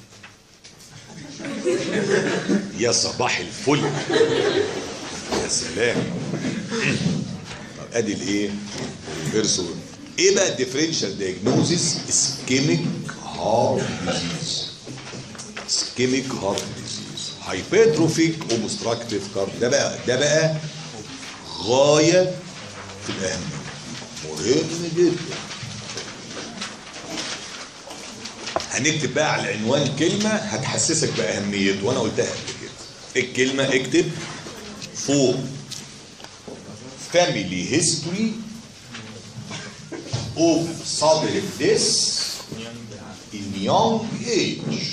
يا صباح الفل يا سلام طب ادي الايه الفيرسو ايه بقى الديفرنشال دايجنوزيس اسكيميك هارت ديزيز اسكيميك هارت ديزيز هايبرتروفيك اوبستراكتيف كارد ده بقى ده بقى غايه في الاهميه مهم جدا هنكتب بقى على العنوان كلمه هتحسسك باهميته وانا قلتها قبل كده إيه الكلمه اكتب فوق family history of sudden death in young age.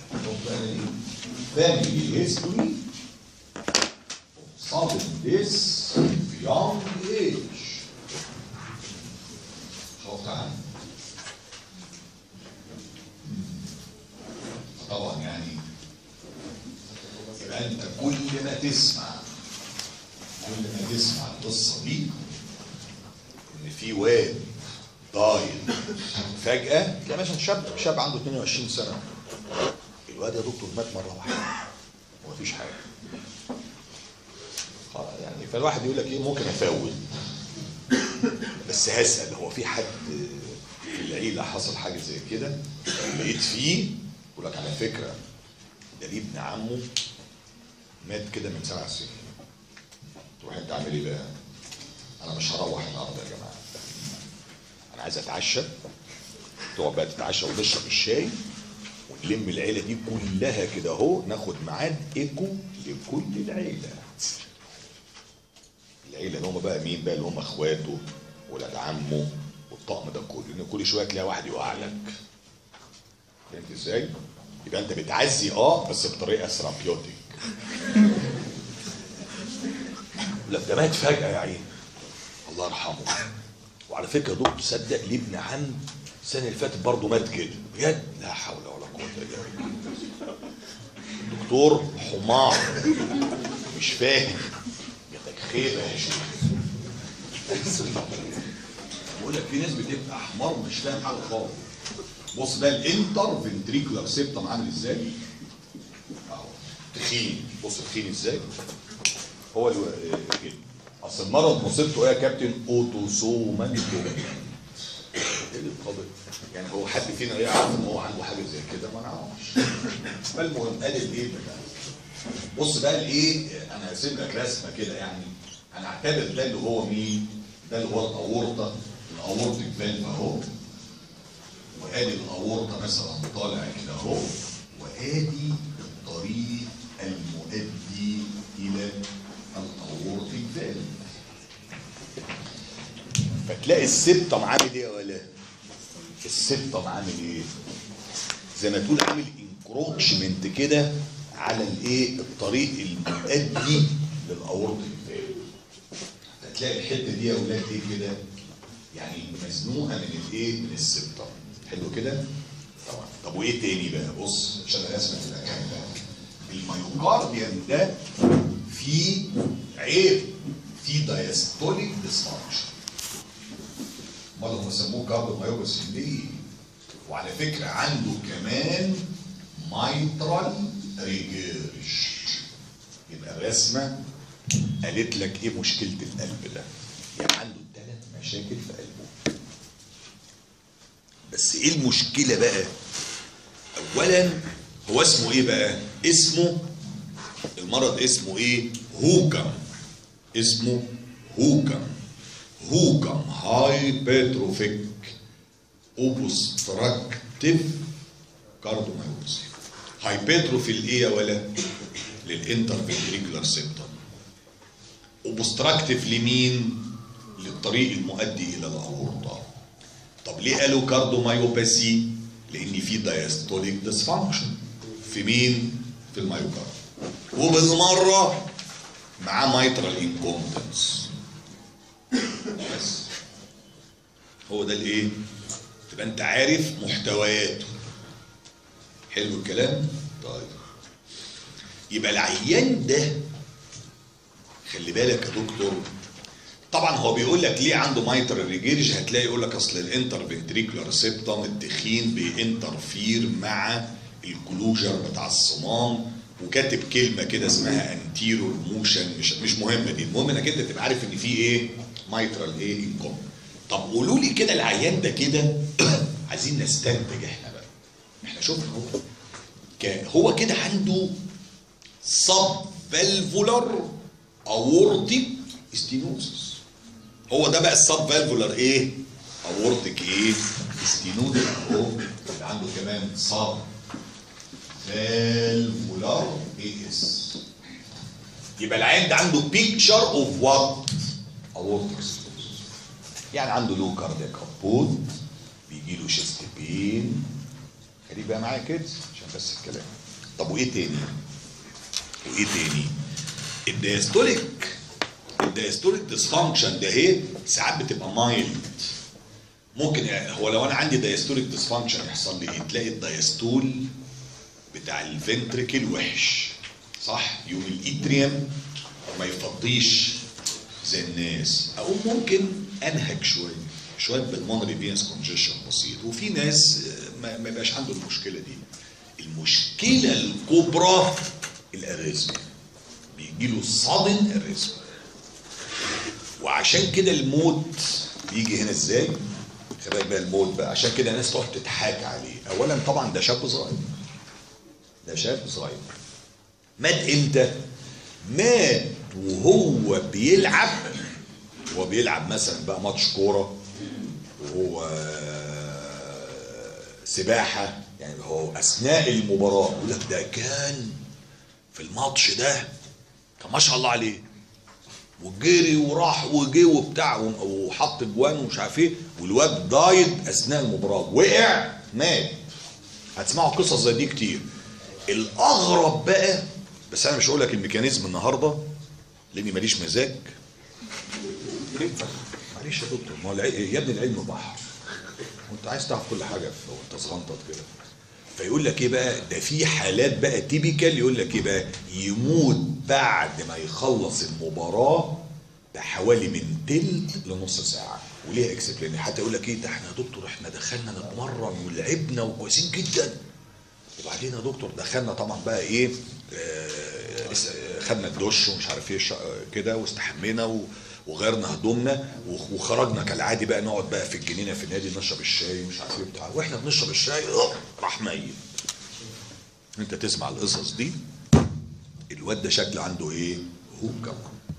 Family history of sudden death in young age. شوف تعال طبعا يعني يبقى انت كل ما تسمع كل ما تسمع القصه دي ان في واد ضايل فجاه تلاقي مثلا شاب شاب عنده 22 سنه الواد يا دكتور مات مره واحده ومفيش حاجه خلاص يعني فالواحد يقول لك ايه ممكن افوت بس هسال هو في حد في العيله حصل حاجه زي كده لقيت فيه يقول لك على فكره ده ليه ابن عمه مات كده من سبع سنين تروح انت عامل ايه بقى؟ انا مش هروح النهارده يا جماعه انا عايز اتعشى تقعد بقى تتعشى ونشرب الشاي ونلم العيله دي كلها كده اهو ناخد ميعاد ايكو لكل العيله العيله اللي هم بقى مين بقى اللي هم اخواته ولاد عمه والطقم ده كله لان كل شويه تلاقي واحد يقع لك فهمت ازاي؟ يبقى انت بتعزي اه بس بطريقه ثيرابيوتيك لا ده مات فجأة يا عيني الله يرحمه وعلى فكرة يا دكتور تصدق لي ابن عم السنة اللي فاتت برضه مات كده بجد لا حول ولا قوة إلا بالله دكتور حمار مش فاهم يا خيبه يا شيخ بقول لك في ناس بتبقى حمار مش فاهم حاجه خالص بص ده الانتر فنتريكولار سيبتم عامل ازاي اهو تخين بص تخين ازاي هو الو... آه، كده اصل المرض مصيبته ايه يا كابتن اوتوسومال ايه اللي القابل يعني هو حد فينا يعرف ان هو عنده حاجه زي كده ما نعرفش فالمهم قال الايه بقى بص بقى الايه انا هسيب لك رسمه كده يعني هنعتبر ده اللي هو مين ده اللي هو الاورطه الاورطيك فالف اهو وادي الاورطه مثلا طالع كده اهو وادي الطريق المؤدي الى الاورطيك فالف فتلاقي السبتم عامل ايه يا ولا السبتم عامل ايه زي ما تقول عامل انكروتشمنت كده على الايه الطريق المؤدي للاورطيك فالف هتلاقي الحته دي يا اولاد ايه كده يعني مزنوقه من الايه من السبتم حلو كده طبعا طب وايه تاني بقى بص عشان الرسمه تبقى كامله الميوكارديوم ده فيه عيب فيه دايستوليك ديسفانكشن امال هم سموه كارديومايوباثي ليه؟ وعلى فكره عنده كمان مايترال ريجيرش يبقى الرسمه قالت لك ايه مشكله القلب ده؟ يعني عنده ثلاث مشاكل في قلبه بس ايه المشكله بقى؟ اولا هو اسمه ايه بقى؟ اسمه المرض اسمه ايه؟ هوكم اسمه هوكم هوكم هايبرتروفيك اوبستراكتيف كارديومايوباثي هايبرتروفي الايه يا ولا؟ للانترفنتريكولار سيبتم اوبستراكتيف لمين؟ للطريق المؤدي الى الاورطه طب ليه قالوا كارديومايوباثي؟ لان في دايستوليك ديسفانكشن في مين؟ في المايوكارد وبالمره معاه مايترال انكومبتنس بس هو ده الايه؟ تبقى انت عارف محتوياته حلو الكلام؟ طيب يبقى العيان ده خلي بالك يا دكتور طبعا هو بيقول لك ليه عنده مايتر ريجيرج هتلاقي يقول لك اصل الانتر فنتريكولار سيبتم التخين بينترفير مع الكلوجر بتاع الصمام وكاتب كلمه كده اسمها انتيرور موشن مش مش مهمه دي المهم انك انت تبقى عارف ان في ايه مايترال ايه انكم طب قولوا لي كده العيان ده كده عايزين نستنتج احنا بقى احنا شفنا هو ك- هو كده عنده سب فالفولار اورتيك ستينوزس هو ده بقى السب فالفولار ايه اورتيك ايه ستينوزس اهو يبقى عنده كمان سب فالفولار اي اس يبقى العين ده عنده بيكتشر اوف وات اورتيك ستينوزس يعني عنده لو كاردياك ابوت بيجي له شيست بين خليك بقى معايا كده عشان بس الكلام طب وايه تاني وايه تاني الدايستوليك الدايستوليك ديسفانكشن ده اهي ساعات بتبقى مايلد ممكن يعني هو لو انا عندي دايستوليك ديسفانكشن يحصل لي ايه تلاقي الدايستول بتاع الفنتريكل وحش صح يوم الاتريوم ما يفضيش زي الناس او ممكن انهك شويه شويه بالمونري فينس كونجيشن بسيط وفي ناس آه، ما ما يبقاش عنده المشكله دي المشكله الكبرى الاريزم بيجي له صدن اريزم وعشان كده الموت بيجي هنا ازاي؟ خلي بالك بقى الموت بقى عشان كده الناس تقعد تضحك عليه اولا طبعا ده شاب صغير ده شاب صغير مات امتى؟ مات وهو بيلعب هو بيلعب مثلا بقى ماتش كوره وهو سباحه يعني هو اثناء المباراه يقول لك ده كان في الماتش ده كان ما شاء الله عليه وجري وراح وجي وبتاع وحط جوان ومش عارف ايه والواد دايد اثناء المباراه وقع مات هتسمعوا قصص زي دي كتير الاغرب بقى بس انا مش هقول لك الميكانيزم النهارده لاني ماليش مزاج معلش يا دكتور ما هو الع- يا ابني العلم بحر وانت عايز تعرف كل حاجه في- وانت صغنطط كده فيقول لك ايه بقى ده في حالات بقى تيبيكال يقول لك ايه بقى يموت بعد ما يخلص المباراه ده حوالي من تلت لنص ساعه وليه اكسبلين حتى يقول لك ايه ده احنا يا دكتور احنا دخلنا نتمرن ولعبنا وكويسين جدا وبعدين يا دكتور دخلنا طبعا بقى ايه آه، اس- آه، خدنا الدش ومش عارف ايه شا- كده واستحمينا و- وغيرنا هدومنا وخ- وخرجنا كالعادي بقى نقعد بقى في الجنينه في النادي نشرب الشاي مش عارف ايه بتاع واحنا بنشرب الشاي اه راح ميت انت تسمع القصص دي الواد ده شكله عنده ايه؟ هوكا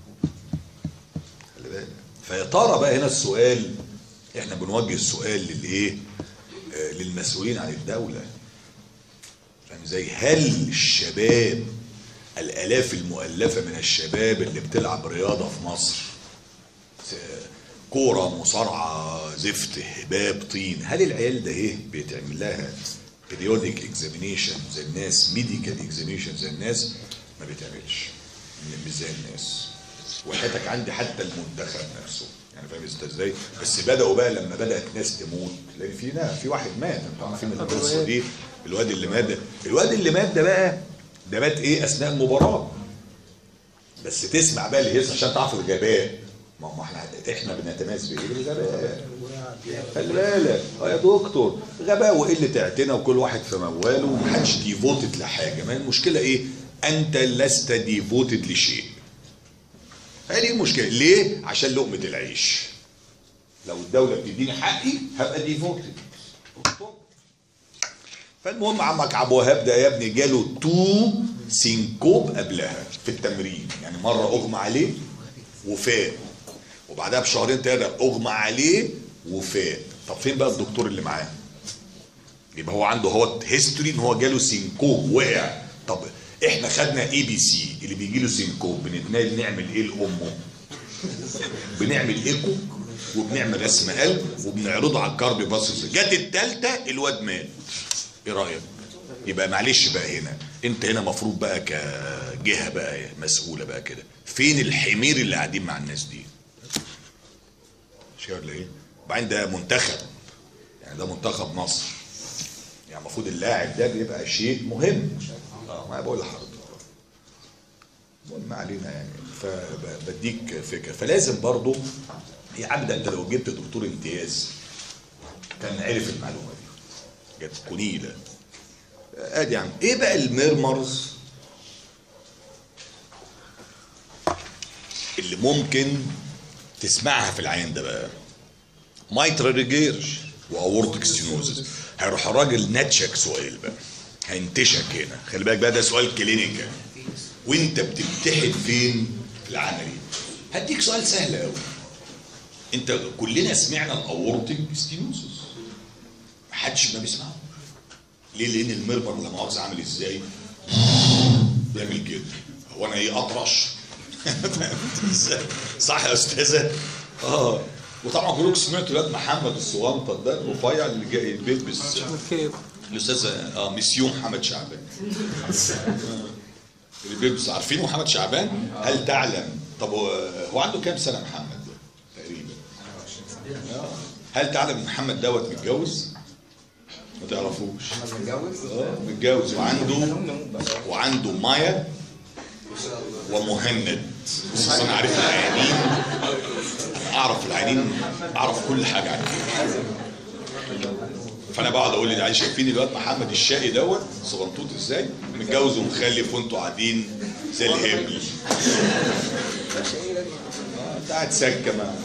خلي بالك فيا ترى بقى هنا السؤال احنا بنوجه السؤال للايه؟ آه، للمسؤولين عن الدوله فاهم ازاي؟ هل الشباب الالاف المؤلفه من الشباب اللي بتلعب رياضه في مصر س- كوره مصارعه زفت هباب طين هل العيال ده ايه بيتعمل لها periodic examination زي الناس ميديكال examination زي الناس ما بيتعملش مش زي الناس وحياتك عندي حتى المنتخب نفسه يعني فاهم انت ازاي بس بداوا بقى لما بدات ناس تموت لان في ناس في واحد مات انتوا عارفين القصه دي الواد اللي مات ده الواد اللي مات ده بقى ده مات ايه اثناء المباراه بس تسمع بقى الهيصه عشان تعرف الغباء ما ما احنا احنا بنتميز بايه بالغباء خلي بالك اه يا دكتور غباء وقله اعتنا وكل واحد في مواله ومحدش ديفوتد لحاجه ما المشكله ايه انت لست ديفوتد لشيء هي دي المشكله ليه عشان لقمه العيش لو الدوله بتديني حقي هبقى ديفوتد فالمهم عمك عبد الوهاب ده يا ابني جاله تو سينكوب قبلها في التمرين يعني مره اغمى عليه وفاق وبعدها بشهرين ثلاثه اغمى عليه وفاق طب فين بقى الدكتور اللي معاه يبقى هو عنده هو هيستوري ان هو جاله سينكوب وقع طب احنا خدنا اي بي سي اللي بيجي له سينكوب بنتنقل نعمل ايه لامه بنعمل ايكو وبنعمل رسم قلب وبنعرضه على الكارديو باسس جت التالتة الواد مات ايه رايك يبقى معلش بقى هنا انت هنا مفروض بقى كجهه بقى مسؤوله بقى كده فين الحمير اللي قاعدين مع الناس دي مش كده ولا ايه وبعدين ده منتخب يعني ده منتخب مصر يعني المفروض اللاعب ده بيبقى شيء مهم اه ما بقول لحضرتك المهم ما علينا يعني فبديك فكره فلازم برضو يا عم ده انت لو جبت دكتور امتياز كان عرف المعلومه دي جت كنيله ادي يا عم ايه بقى الميرمرز اللي ممكن تسمعها في العين ده بقى مايترا ريجيرش واورتيك ستينوزس هيروح الراجل ناتشك سؤال بقى هينتشك هنا خلي بالك بقى ده سؤال كلينيكال وانت بتمتحن فين في العملي هديك سؤال سهل قوي انت كلنا سمعنا الاورتيك ستينوزس محدش ما بيسمعه ليه لان المرمر لا مؤاخذه عامل ازاي بيعمل كده هو انا ايه اطرش فهمت ازاي صح يا استاذه اه وطبعا كلكم سمعتوا الواد محمد الصغنطط ده الرفيع اللي جاي بيلبس كيف الاستاذ اه مسيو محمد شعبان اللي بيلبس عارفين محمد شعبان هل تعلم طب هو هو عنده كام سنه محمد ده تقريبا آه. هل تعلم إن محمد دوت متجوز ما تعرفوش متجوز؟ اه متجوز وعنده وعنده مايا ومهند بص انا عارف العيانين اعرف العيانين اعرف كل حاجه عنهم فانا بقعد اقول لي عايز شايفين الواد محمد الشقي دوت صغنطوط ازاي متجوز ومخلف وانتوا قاعدين زي الهبل آه، انت قاعد سكه ما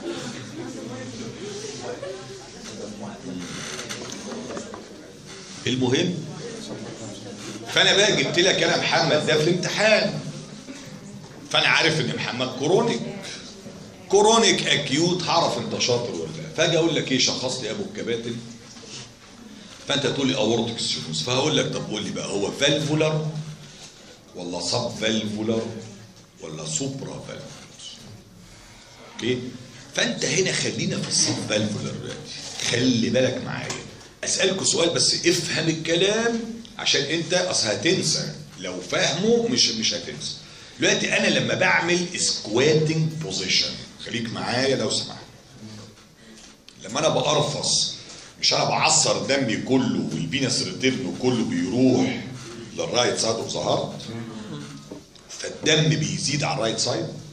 المهم فانا بقى جبت لك انا محمد ده في الامتحان فانا عارف ان محمد كورونيك كورونيك اكيوت هعرف انت شاطر ولا لا فاجي اقول لك ايه شخص لي ابو الكباتن فانت تقول لي اورتيك ستينوز فهقول لك طب قول لي بقى هو فالفولار ولا سب فالفولار ولا سوبرا فالفولار اوكي فانت هنا خلينا في السب فالفولار دلوقتي خلي بالك معايا اسالكوا سؤال بس افهم الكلام عشان انت اصل هتنسى لو فاهمه مش مش هتنسى دلوقتي انا لما بعمل سكواتنج بوزيشن خليك معايا لو سمحت لما انا بقرفص مش انا بعصر دمي كله والفينس ريتيرن كله بيروح للرايت سايد اوف ذا هارت فالدم بيزيد على الرايت سايد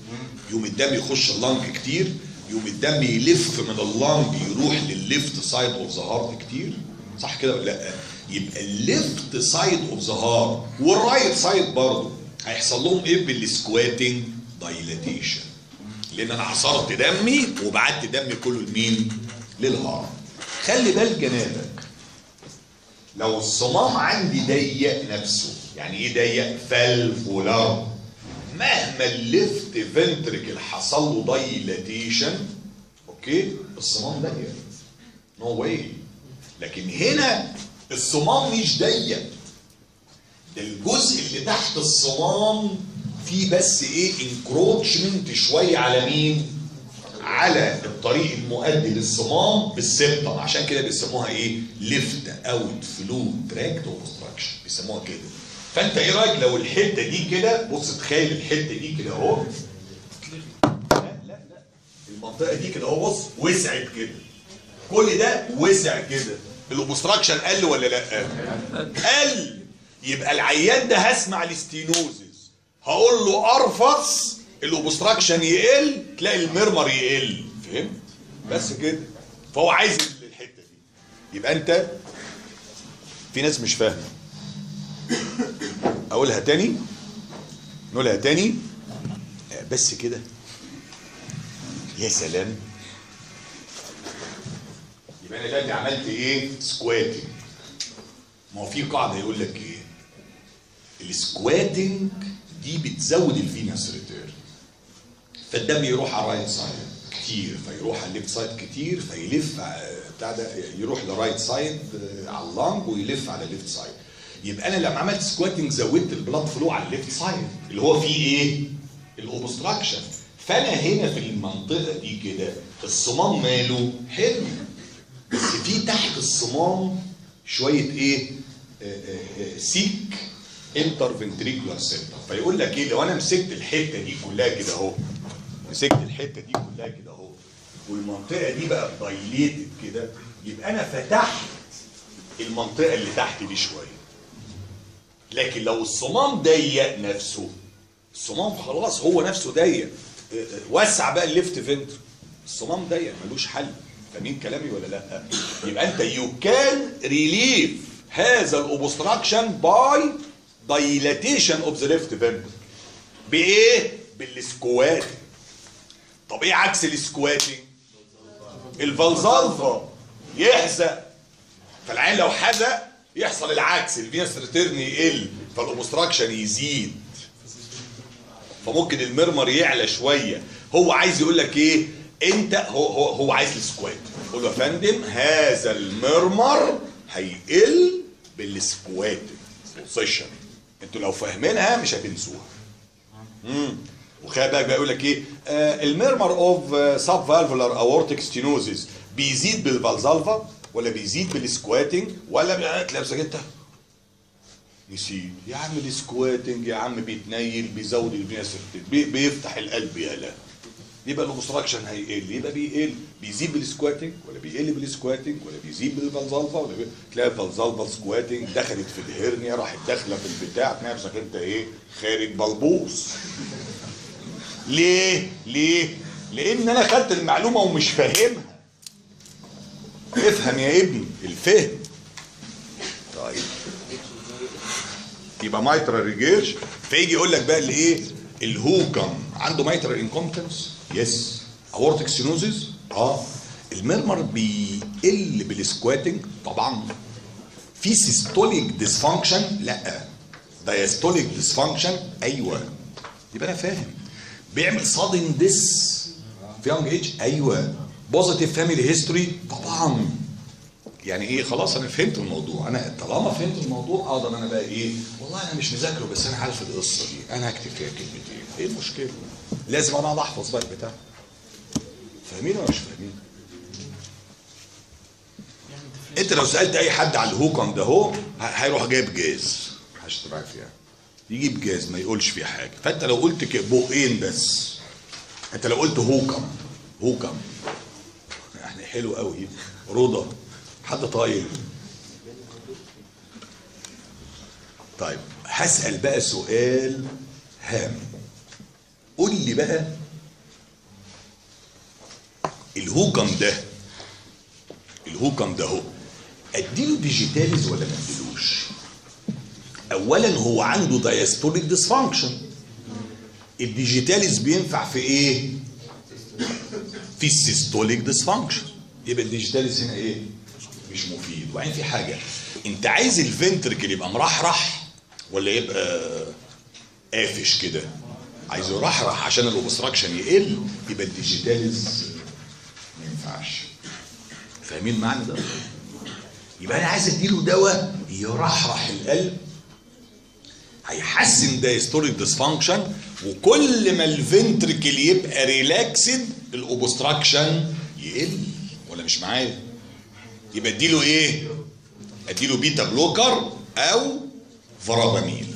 يقوم الدم يخش اللنج كتير يقوم الدم يلف من اللنج يروح للليفت سايد اوف ذا هارت كتير صح كده ولا لا يبقى الليفت سايد اوف ذا هارت والرايت سايد برضه هيحصل لهم ايه بالسكواتنج دايلاتيشن لان انا عصرت دمي وبعت دمي كله لمين للهارت خلي بالك جنابك لو الصمام عندي ضيق نفسه يعني ايه ضيق فالفولار مهما الليفت فنتركل حصل له دايلاتيشن اوكي الصمام ضيق نو واي لكن هنا الصمام مش ضيق ده الجزء اللي تحت الصمام فيه بس ايه انكروتشمنت شويه على مين على الطريق المؤدي للصمام بالسبتم عشان كده بيسموها ايه ليفت اوت فلو تراكت اوبستراكشن بيسموها كده فانت ايه رايك لو الحته دي كده بص تخيل الحته دي كده اهو لا لا لا المنطقه دي كده اهو بص وسعت كده كل ده وسع كده الاوبستراكشن قل ولا لا قل يبقى العيان ده هسمع الاستينوزز هقول له ارفص الاوبستراكشن يقل تلاقي المرمر يقل فهمت بس كده فهو عايز الحته دي يبقى انت في ناس مش فاهمه اقولها تاني نقولها تاني آه، بس كده يا سلام يبقى انا دلوقتي عملت ايه سكواتنج ما هو في قاعده يقول لك ايه السكواتنج دي بتزود الفينس ريتيرن فالدم يروح على الرايت سايد كتير فيروح على الليفت سايد كتير فيلف ع- بتاع ده يروح لرايت سايد آه، على اللانج ويلف على الليفت سايد يبقى انا لما عملت سكواتنج زودت البلاد فلو على الليفت سايد اللي هو فيه ايه؟ الاوبستراكشن فانا هنا في المنطقه دي كده الصمام ماله حلو بس في تحت الصمام شويه ايه؟ آه، آه، آه، سيك انتر فنتريكولار سيبتم فيقول لك ايه لو انا مسكت الحته دي كلها كده اهو مسكت الحته دي كلها كده اهو والمنطقه دي بقى دايليتد كده يبقى انا فتحت المنطقه اللي تحت دي شويه لكن لو الصمام ضيق نفسه الصمام خلاص هو نفسه ضيق اه، اه، وسع بقى الليفت فنتر الصمام ضيق ملوش حل فاهمين كلامي ولا لا يبقى انت يو كان ريليف هذا الاوبستراكشن باي دايلاتيشن اوف ذا ليفت فنتر بايه بالسكوات طب ايه عكس السكواتنج الفالزالفا يحزق فالعين لو حزق يحصل العكس الفينس ريتيرن يقل فالاوبستراكشن يزيد فممكن المرمر يعلى شويه هو عايز يقول لك ايه انت هو هو, هو عايز السكوات قول له يا فندم هذا المرمر هيقل بالسكوات بوزيشن انتوا لو فاهمينها مش هتنسوها امم وخلي بالك بقى يقول لك ايه آه الميرمر اوف سب فالفولار اورتيك ستينوزيس بيزيد بالفالزالفا ولا بيزيد بالسكواتنج ولا بي- تلاقي نفسك انت نسيت يا عم السكواتنج يا عم بيتنيل بيزود الفينس بي بيفتح القلب يالا يبقى الاوبستراكشن هيقل يبقى بيقل بيزيد بالسكواتنج ولا بيقل بالسكواتنج ولا بيزيد بالفالزالفا ولا بي... تلاقي الفالزالفا سكواتنج دخلت في الهرنيا راحت داخله في البتاع تلاقي نفسك انت ايه خارج بلبوص ليه؟ ليه؟ لان انا خدت المعلومه ومش فاهمها افهم يا ابني الفهم طيب يبقى مايترال ريجيرش فيجي يقول لك بقى الايه الهوكم عنده مايترال انكومبتنس يس اورتيك سينوزيس اه المرمر بيقل بالسكواتنج طبعا في سيستوليك ديسفانكشن لا دايستوليك ديسفانكشن ايوه يبقى انا فاهم بيعمل صادن ديس في يونج ايج ايوه بوزيتيف فاميلي هيستوري طبعا يعني ايه خلاص انا فهمت الموضوع انا طالما فهمت الموضوع اقدر انا بقى ايه والله انا مش مذاكره بس انا عارف القصه دي انا هكتب فيها كلمتين ايه المشكله لازم انا اقعد احفظ بقى البتاع فاهمين ولا مش فاهمين انت لو سالت اي حد على الهوكم ده هو ه- هيروح جايب جاز هشتغل فيها يجيب جاز ما يقولش فيه حاجه فانت لو قلت ك- بقين بس انت لو قلت هوكم هوكم يعني حلو قوي رضا حد طايل طيب هسأل بقى سؤال هام قول لي بقى الهوكم ده الهوكم ده هو اديله ديجيتاليز ولا ما اديلوش اولا هو عنده دايستوليك ديسفانكشن الديجيتاليز بينفع في ايه في السيستوليك ديسفانكشن يبقى الديجيتاليز هنا ايه مش مفيد وبعدين في حاجه انت عايز الفنتركل يبقى مرحرح ولا يبقى قافش كده عايزه يرحرح عشان الاوبستراكشن يقل يبقى الديجيتاليز ما ينفعش فاهمين معنى ده يبقى انا عايز اديله دواء يرحرح القلب هيحسن دايستوليك ديسفانكشن وكل ما الفنتركل يبقى ريلاكسد الاوبستراكشن يقل ولا مش معايا يبقى اديله ايه اديله بيتا بلوكر او فرابامين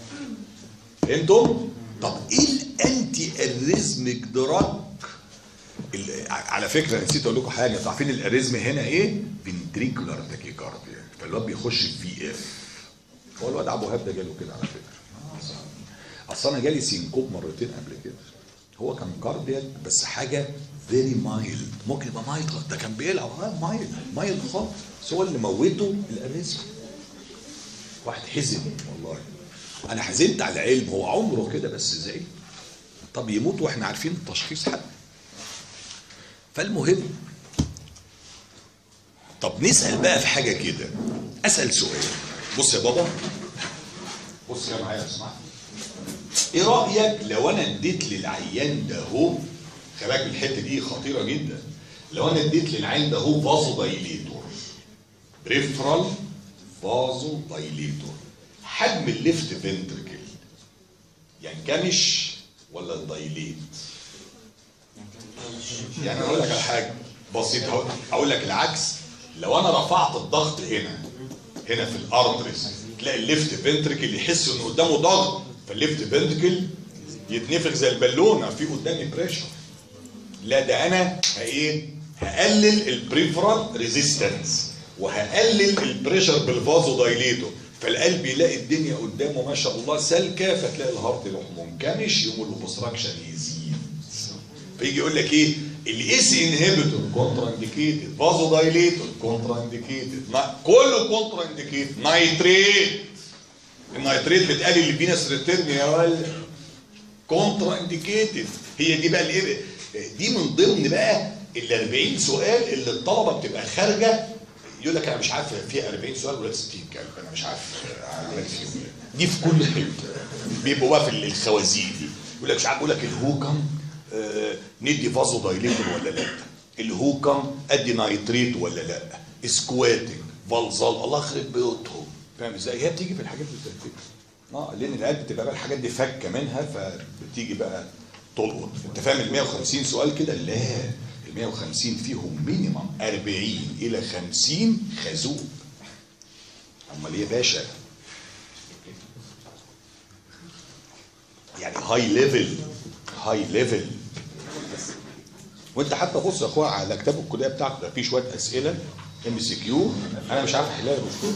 فهمتم طب ايه الانتي اريزميك دراج ال- على فكره نسيت اقول لكم حاجه انتوا عارفين الاريزم هنا ايه فنتريكولار تاكيكارديا فالواد بيخش في اف هو الواد ابو هاب ده جاله كده على فكره اصل انا جالي سينكوب مرتين قبل كده هو كان كاردياك بس حاجه فيري مايلد ممكن يبقى مايلد ده كان بيلعب اه مايلد مايلد خالص بس هو اللي موته الاريزم واحد حزن والله انا حزنت على العلم هو عمره كده بس زي طب يموت واحنا عارفين التشخيص حد فالمهم طب نسال بقى في حاجه كده اسال سؤال بص يا بابا بص يا معايا اسمع ايه رايك لو انا اديت للعيان ده هو خلي بالك الحته دي خطيره جدا لو انا اديت للعيان ده هو فازو دايليتور بريفرال فازو دايليتور حجم الليفت فنتركل ينكمش ولا دايليت يعني اقول لك على حاجه بسيطه أهو. اقول لك العكس لو انا رفعت الضغط هنا هنا في الارتريز تلاقي الليفت فنتركل يحس ان قدامه ضغط فالليفت فنتركل يتنفخ زي البالونه في قدامي بريشر لا ده انا ايه هقلل البريفرال ريزيستنس وهقلل البريشر بالفازو دايليتور فالقلب يلاقي الدنيا قدامه ما شاء الله سالكه فتلاقي الهارت يروح منكمش يقوم الاوبستراكشن يزيد فيجي يقول لك ايه الاس انهبيتور كونترا انديكيتد فازو دايليتور كونترا انديكيتد كله كونترا انديكيتد نايتريت النايتريت بتقلل الفينس ريتيرن يا ولد كونترا انديكيتد هي دي بقى الايه دي من ضمن بقى ال 40 سؤال اللي الطلبه بتبقى خارجه يقول لك انا مش عارف في 40 سؤال ولا 60 كلمه انا مش عارف اعمل فيهم إيه. دي في كل حته بيبقوا بقى في الخوازيق دي يقول لك مش عارف يقول لك الهوكم آه، ندي فازو دايليتور ولا لا الهوكم ادي نايتريت ولا لا سكواتنج فالزال الله يخرب بيوتهم فاهم ازاي هي بتيجي في الحاجات اللي زي كده اه لان العيال بتبقى بقى الحاجات دي فكه منها فبتيجي بقى تلقط انت فاهم ال 150 سؤال كده لا ال 150 فيهم مينيمم 40 الى 50 خازوق امال ايه يا باشا يعني هاي ليفل هاي ليفل وانت حتى بص يا اخويا على كتاب الكليه بتاعك ده فيه شويه اسئله ام سي كيو انا مش عارف احلها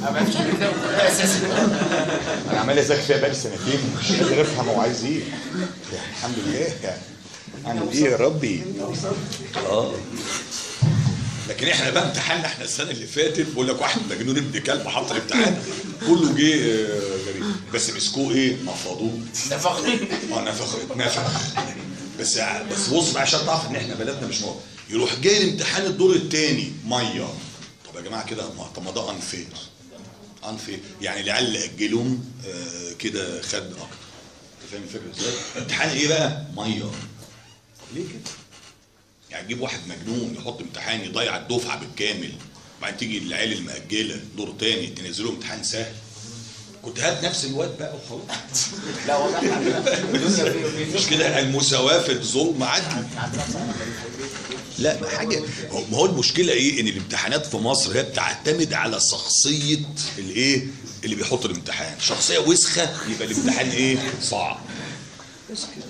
انا عمال اذاكر فيها بقالي سنتين مش قادر افهم هو عايز ايه يعني الحمد لله يعني اعمل ايه يا ربي اه لكن احنا بقى امتحاننا احنا السنه اللي فاتت بقول لك واحد مجنون ابن كلب حط الامتحان كله جه آه، غريب بس مسكوه ايه نفضوه نفخ اه نفخ اتنفخ بس بس بص بقى عشان تعرف ان احنا بلدنا مش موضوع يروح جاي الامتحان الدور الثاني ميه طب يا جماعه كده ما- طب ما ده انفير انفير يعني العيال اللي اجلهم آه كده خد اكتر انت فاهم الفكره ازاي؟ امتحان ايه بقى؟ ميه طب ليه كده؟ يعني تجيب واحد مجنون يحط امتحان يضيع الدفعه بالكامل وبعدين تيجي العيال المأجله دور تاني تنزله امتحان سهل كنت هات نفس الواد بقى وخلاص لا والله احنا عندنا الدنيا في في مش كده المساواة في الظلم عدل لا ما حاجة هو- ما هو المشكلة ايه ان الامتحانات في مصر هي بتعتمد على شخصية الايه اللي بيحط الامتحان شخصية وسخة يبقى الامتحان ايه صعب بس كده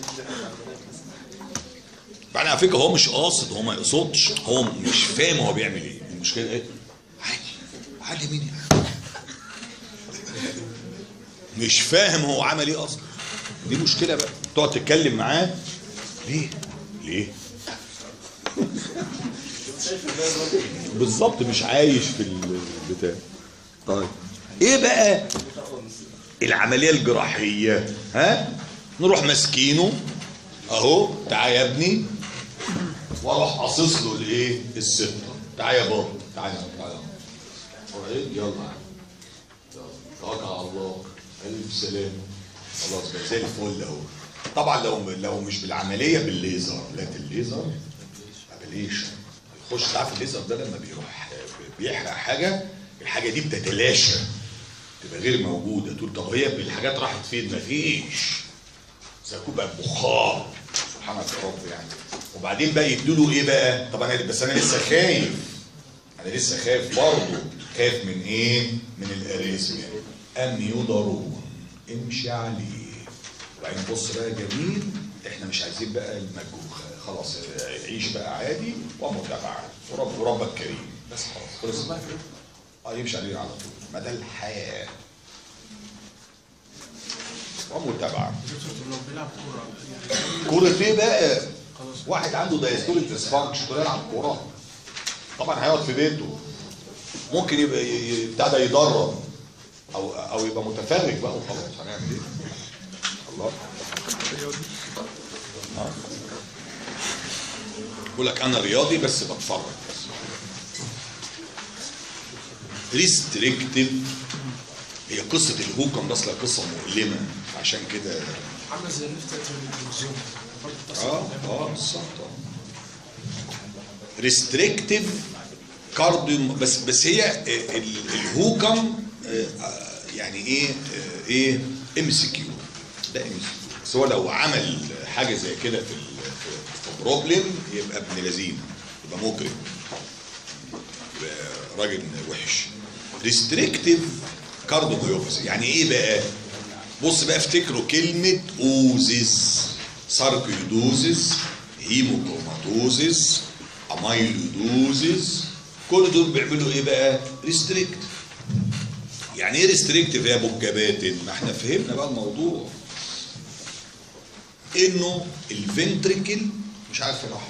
بعدين على فكرة هو مش قاصد هو ما يقصدش هو مش فاهم هو بيعمل ايه المشكلة ايه عادي عادي مين يعني مش فاهم هو عمل ايه اصلا دي مشكله بقى تقعد تتكلم معاه ليه ليه بالظبط مش عايش في البتاع طيب ايه بقى العمليه الجراحيه ها نروح ماسكينه اهو تعالى يا ابني واروح قاصص له الايه السته تعالى يا بابا تعالى تعالى أروح إيه؟ يلا يلا توكل على الله الف سلام خلاص بقى زي الفل اهو طبعا لو لو مش بالعمليه بالليزر لكن الليزر بلاش يخش تعرف الليزر ده لما بيروح بيحرق حاجه الحاجه دي بتتلاشى تبقى غير موجوده تقول طب هي الحاجات راحت فين مفيش زكوب بقى بخار سبحانك يا رب يعني وبعدين بقى يدوا له ايه بقى طب انا بس انا لسه خايف انا لسه خايف برضه خايف من ايه من الاريزميا ان يضرون امشي عليه وبعدين بص بقى جميل احنا مش عايزين بقى المجهول خلاص عيش بقى عادي ومتابعه ورب وربك كريم بس خلاص خلص اه يمشي عليه على طول مدى الحياه ومتابعه كرة ايه بقى؟ واحد عنده دايستوليك ديسفانكشن تقول يلعب كورة طبعا هيقعد في بيته ممكن يبقى ي- ي- بتاع ده يدرب او او يبقى متفرج بقى وخلاص هنعمل ايه؟ الله آه. بقول لك انا رياضي بس بتفرج بس ريستريكتيف هي قصه الهوكم ده اصلا قصه مؤلمه عشان كده عامله زي الليفت التلفزيون اه اه بالظبط ريستريكتيف كارديو بس بس هي ال- الهوكم آه، آه، يعني ايه آه، ايه ام سي كيو ده ام سي كيو بس هو لو عمل حاجه زي كده في ال- في- في بروبلم يبقى ابن لذين يبقى مجرم يبقى راجل وحش ريستريكتيف كارديوميوباثي يعني ايه بقى بص بقى افتكروا كلمة اوزيس ساركيدوزيس هيموكروماتوزيس اميلودوزيس كل دول بيعملوا ايه بقى ريستريكت يعني ايه ريستريكتيف يا ابو الكباتن ما احنا فهمنا بقى الموضوع انه الفنتريكل مش عارف يرحرح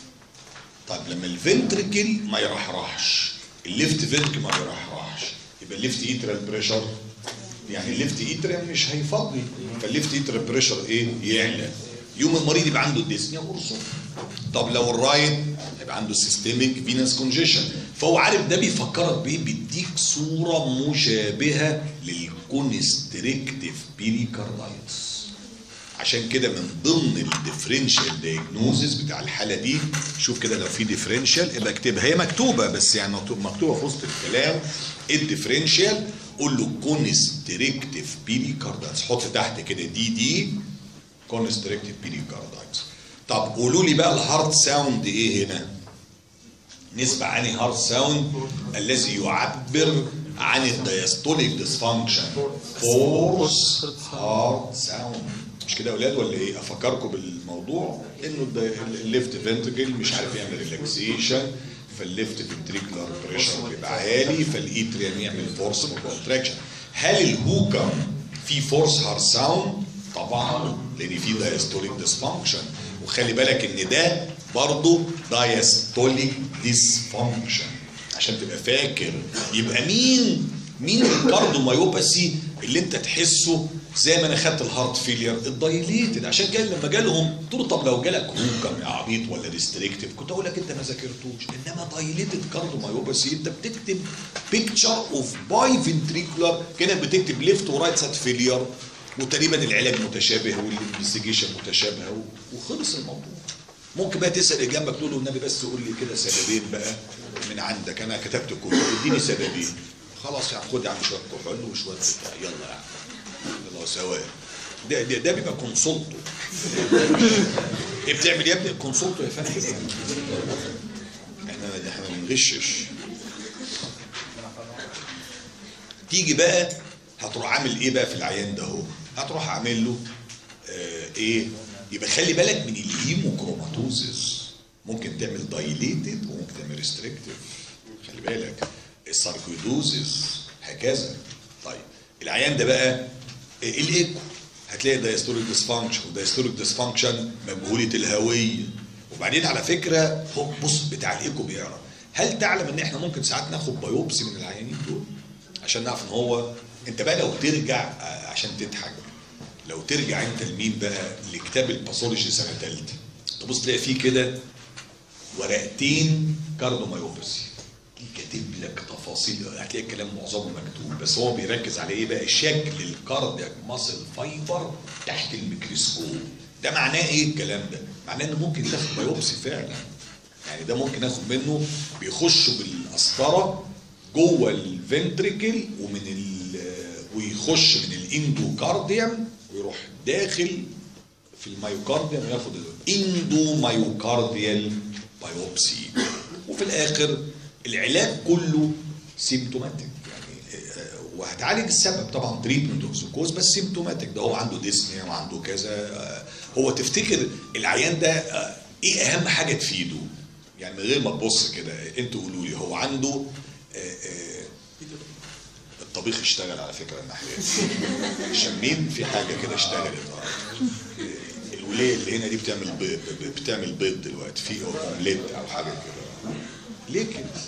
طيب لما الفنتريكل ما يرحرحش الليفت فنتريكل ما يرحرحش يبقى الليفت ايترال بريشر يعني الليفت ايترال مش هيفضي فالليفت ايترال بريشر ايه يعلى يوم المريض يبقى عنده ديسنيا قرصه طب لو الرايت هيبقى عنده سيستميك فينس كونجيشن فهو عارف ده بيفكرك بايه بيديك صوره مشابهه للكونستريكتيف بيريكاردايتس عشان كده من ضمن الديفرنشال دايجنوزز بتاع الحاله دي شوف كده لو في ديفرنشال يبقى اكتبها هي مكتوبه بس يعني مكتوب- مكتوبه في وسط الكلام الديفرنشال قول له كونستريكتيف بيريكاردايتس حط تحت كده دي دي كونستريكتيف بيريكاردايتس طب قولوا لي بقى الهارت ساوند ايه هنا؟ نسبة عن هارت ساوند الذي يعبر عن الدياستوليك ديسفانكشن فورس هارت ساوند مش كده يا اولاد ولا ايه افكركم بالموضوع انه الد- الليفت فنتركل مش عارف يعمل ريلاكسيشن فالليفت فنتريكولار بريشر بيبقى عالي فالايتريم يعمل فورس كونتراكشن هل الهوكم في فورس هارت ساوند طبعا لان في دايستوليك ديسفانكشن وخلي بالك ان ده برضه دايستوليك ديسفانكشن عشان تبقى فاكر يبقى مين مين الكارديوميوباثي اللي انت تحسه زي ما انا خدت الهارت فيلير الدايليتد عشان كده لما جالهم قلت له طب لو جالك هوكم يا عبيط ولا ريستريكتيف كنت اقول لك انت ما ذاكرتوش انما دايليتد كارديوميوباثي انت بتكتب بيكتشر اوف باي فنتريكولار كده بتكتب ليفت ورايت سايد فيلير وتقريبا العلاج متشابه والانفستيجيشن متشابهه و- وخلص الموضوع ممكن بقى تسال اللي جنبك تقول له النبي بس قول لي كده سببين بقى من عندك انا كتبت كتب اديني سببين خلاص يعني خد يعني شويه كحول وشويه بتاع يلا يعني يلا سواء ده ده, ده بيبقى كونسولتو ايه بتعمل يا ابني كونسولتو يا فندم احنا احنا ما بنغشش تيجي بقى هتروح عامل ايه بقى في العيان ده اهو هتروح عامل له آه ايه يبقى خلي بالك من الهيموكروماتوزيس ممكن تعمل دايليتد وممكن تعمل ريستريكتيف خلي بالك الساركويدوزيس هكذا طيب العيان ده بقى آه، الايكو هتلاقي دايستوريك ديسفانكشن ودايستوريك ديسفانكشن مجهوله الهويه وبعدين على فكره هو بص بتاع الايكو بيقرا هل تعلم ان احنا ممكن ساعات ناخد بايوبسي من العيانين دول عشان نعرف ان هو انت بقى لو ترجع آه، عشان تضحك لو ترجع انت لمين بقى لكتاب الباثولوجي سنه ثالثه تبص تلاقي فيه كده ورقتين كاردومايوباثي كاتب لك تفاصيل هتلاقي الكلام معظمه مكتوب بس هو بيركز على ايه بقى شكل الكاردياك ماسل فايبر تحت الميكروسكوب ده معناه ايه الكلام ده معناه انه ممكن تاخد بايوبسي فعلا يعني ده ممكن اخد منه بيخشوا بالقسطره جوه الفنتريكل ومن ال ويخش من الاندوكارديوم ويروح داخل في الميوكارديوم وياخد الاندو مايوكارديال بايوبسي وفي الاخر العلاج كله سيمتوماتيك يعني آه، وهتعالج السبب طبعا تريتمنت اوف كوز بس سيمتوماتيك ده هو عنده ديسنيا وعنده كذا آه، هو تفتكر العيان ده آه، ايه اهم حاجه تفيده يعني من غير ما تبص كده انتوا قولوا لي هو عنده آه، آه، الطبيخ اشتغل على فكره الناحيه دي شمين في حاجه كده اشتغلت آه. الوليه اللي هنا دي بتعمل بيض بتعمل بيض دلوقتي في اومليت او حاجه كده ليه كده؟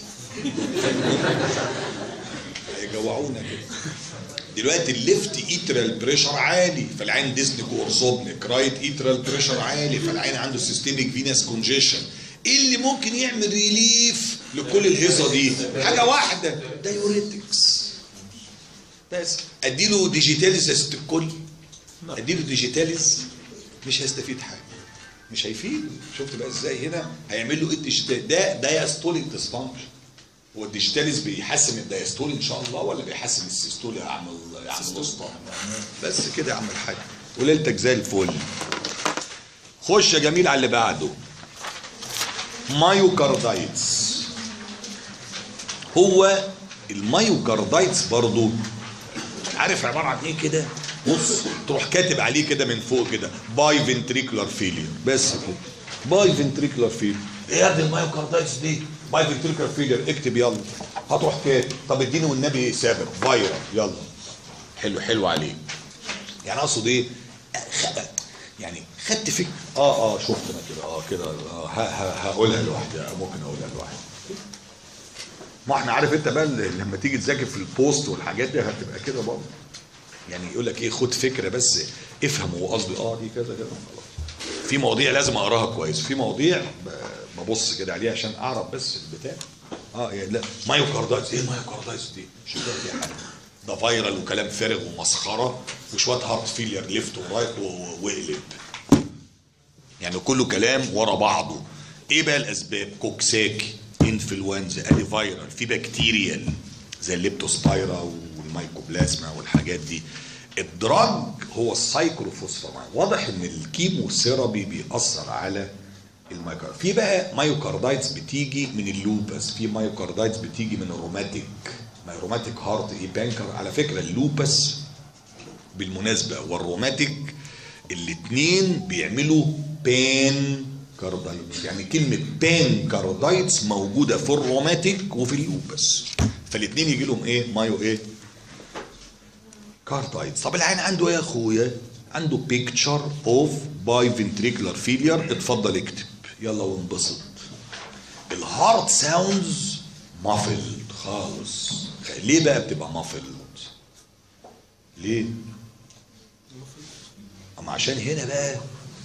هيجوعونا كده دلوقتي الليفت ايترال بريشر عالي فالعين ديسنيك اورزوبنيك رايت ايترال بريشر عالي فالعين عنده سيستميك فينس كونجيشن ايه اللي ممكن يعمل ريليف لكل الهيصه دي حاجه واحده دايوريتكس بس اديله ديجيتاليز يا ست الكل اديله ديجيتاليز مش هيستفيد حاجه مش هيفيد شفت بقى ازاي هنا هيعمل له ايه الديجيتال ده دايستوليك ديسفانكشن هو الديجيتاليز بيحسن الدايستول ان شاء الله ولا بيحسن السيستول يا عم ال- يا عم الاسطى بس كده يا عم الحاج وليلتك زي الفل خش يا جميل على اللي بعده مايوكاردايتس هو المايوكاردايتس برضو عارف عباره عن ايه كده بص تروح كاتب عليه كده من فوق كده باي فنتريكولار فيلير بس كده باي فنتريكولار فيلير ايه يا دي المايوكاردايتس دي باي فنتريكولار فيلير اكتب يلا هتروح كاتب طب اديني والنبي سابق فايرال يلا حلو حلو عليك يعني اقصد ايه خ- يعني خدت فكره اه اه شفت انا كده اه كده آه ه- ه- هقولها لوحدي آه، ممكن اقولها لوحدي ما احنا عارف انت بقى اللي لما تيجي تذاكر في البوست والحاجات دي هتبقى كده برضه يعني يقول لك ايه خد فكره بس افهم هو قصدي اه دي كذا كذا خلاص في مواضيع لازم اقراها كويس في مواضيع ب- ببص كده عليها عشان اعرف بس البتاع اه يعني لا مايوكاردايتس ايه مايوكاردايتس دي مش هتلاقي فيها حاجه ده فايرال وكلام فارغ ومسخره وشويه هارت فيلير ليفت ورايت و- واقلب يعني كله كلام ورا بعضه ايه بقى الاسباب كوكساكي انفلونزا ادي فيرال في بكتيريال زي الليبتوسبايرا والمايكوبلازما والحاجات دي الدراج هو السايكلوفوسفامايد واضح ان الكيمو ثيرابي بيأثر على المايوكاردايتس في بقى مايوكاردايتس بتيجي من اللوبس في مايوكاردايتس بتيجي من الروماتيك روماتيك هارت ايه بانكر على فكره اللوبس بالمناسبة والروماتيك الاتنين بيعملوا بان كاردايتس يعني كلمة بان كاردايتس موجودة في الروماتيك وفي اللوبس فالاتنين يجي لهم ايه مايو ايه كاردايتس طب العين عنده ايه يا اخويا عنده بيكتشر اوف باي فنتريكولار فيلير اتفضل اكتب يلا وانبسط الهارت ساوندز مافلد خالص ليه بقى بتبقى مافلد ليه اما عشان هنا بقى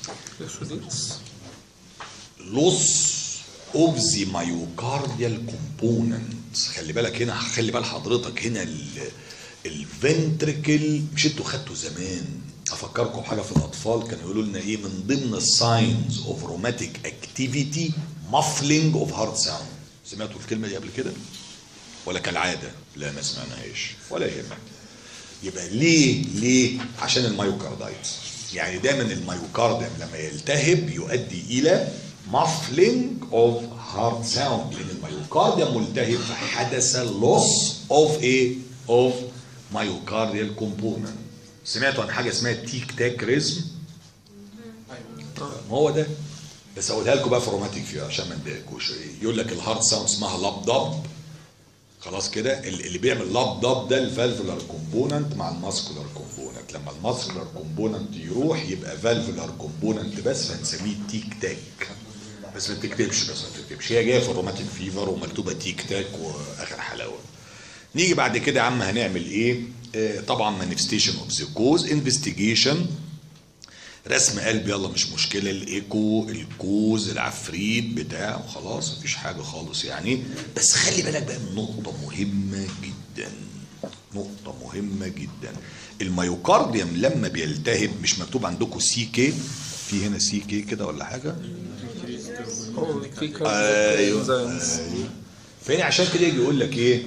لوس اوف ذا مايوكارديال كومبوننت خلي بالك هنا خلي بال حضرتك هنا الفنتريكل مش انتوا خدتوا زمان افكركم بحاجه في الاطفال كانوا يقولوا لنا ايه من ضمن الساينز اوف روماتيك اكتيفيتي مافلينج اوف هارت ساوند سمعتوا الكلمه دي قبل كده ولا كالعاده لا ما سمعناهاش ولا يهمك يبقى ليه ليه عشان المايوكاردايتس يعني دايما المايوكارديوم لما يلتهب يؤدي الى muffling of heart sound لان المايوكارديوم ملتهب فحدث loss of a of myocardial component سمعتوا عن حاجه اسمها تيك تاك ريزم ما هو ده بس اقولها لكم بقى في روماتيك فيها عشان ما نضايقكوش يقول لك الهارت ساوند اسمها لاب دب خلاص كده اللي اللي بيعمل لاب دب ده الفالفولار كومبوننت مع الماسكولار كومبوننت لما الماسكولار كومبوننت يروح يبقى فالفولار كومبوننت بس فنسميه تيك تاك بس ما تكتبش بس ما تكتبش هي جايه في الروماتيك فيفر ومكتوبه تيك تاك واخر حلاوه نيجي بعد كده يا عم هنعمل ايه آه طبعا مانيفستيشن اوف ذا كوز انفستيجيشن رسم قلب يلا مش مشكله الايكو الكوز العفريت بتاع خلاص مفيش حاجه خالص يعني بس خلي بالك بقى من نقطه مهمه جدا نقطه مهمه جدا الميوكارديوم لما بيلتهب مش مكتوب عندكم سي كي في هنا سي كي كده ولا حاجه هو في ايوه كارد ايوه فهنا عشان كده يجي يقول لك ايه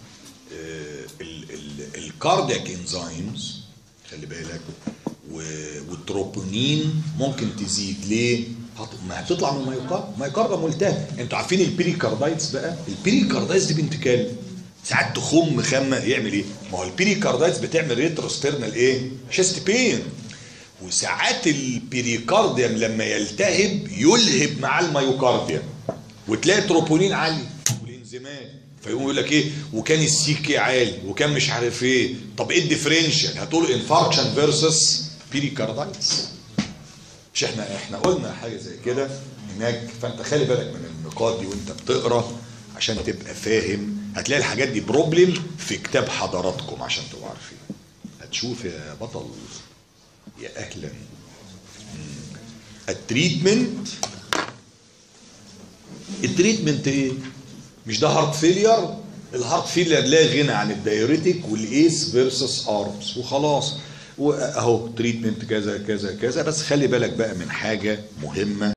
الكاردياك انزيمز خلي بالك و- والتروبونين ممكن تزيد ليه؟ هت- ما هتطلع من الميوكارد الميوكارد ملتهب انتوا عارفين البيريكاردايتس بقى البيريكاردايتس دي بنت كلب ساعات تخم خمه يعمل ايه؟ ما هو البيريكاردايتس بتعمل ريتروسترنال ايه؟ شيست بين وساعات البيريكارديوم لما يلتهب يلهب مع الميوكارديوم وتلاقي تروبونين عالي والانزيمات فيقوم يقول لك ايه وكان السي كي عالي وكان مش عارف ايه طب ايه الديفرنشال هتقول انفاركشن فيرسس بيريكاردايتس مش احنا احنا قلنا حاجه زي كده هناك فانت خلي بالك من النقاط دي وانت بتقرا عشان تبقى فاهم هتلاقي الحاجات دي بروبلم في كتاب حضراتكم عشان تبقوا عارفين هتشوف يا بطل يا اهلا مم. التريتمنت التريتمنت ايه مش ده هارت فيلير الهارت فيلير لا غنى عن الدايوريتك والايس فيرسس ارمز وخلاص واهو تريتمنت كذا كذا كذا بس خلي بالك بقى من حاجه مهمه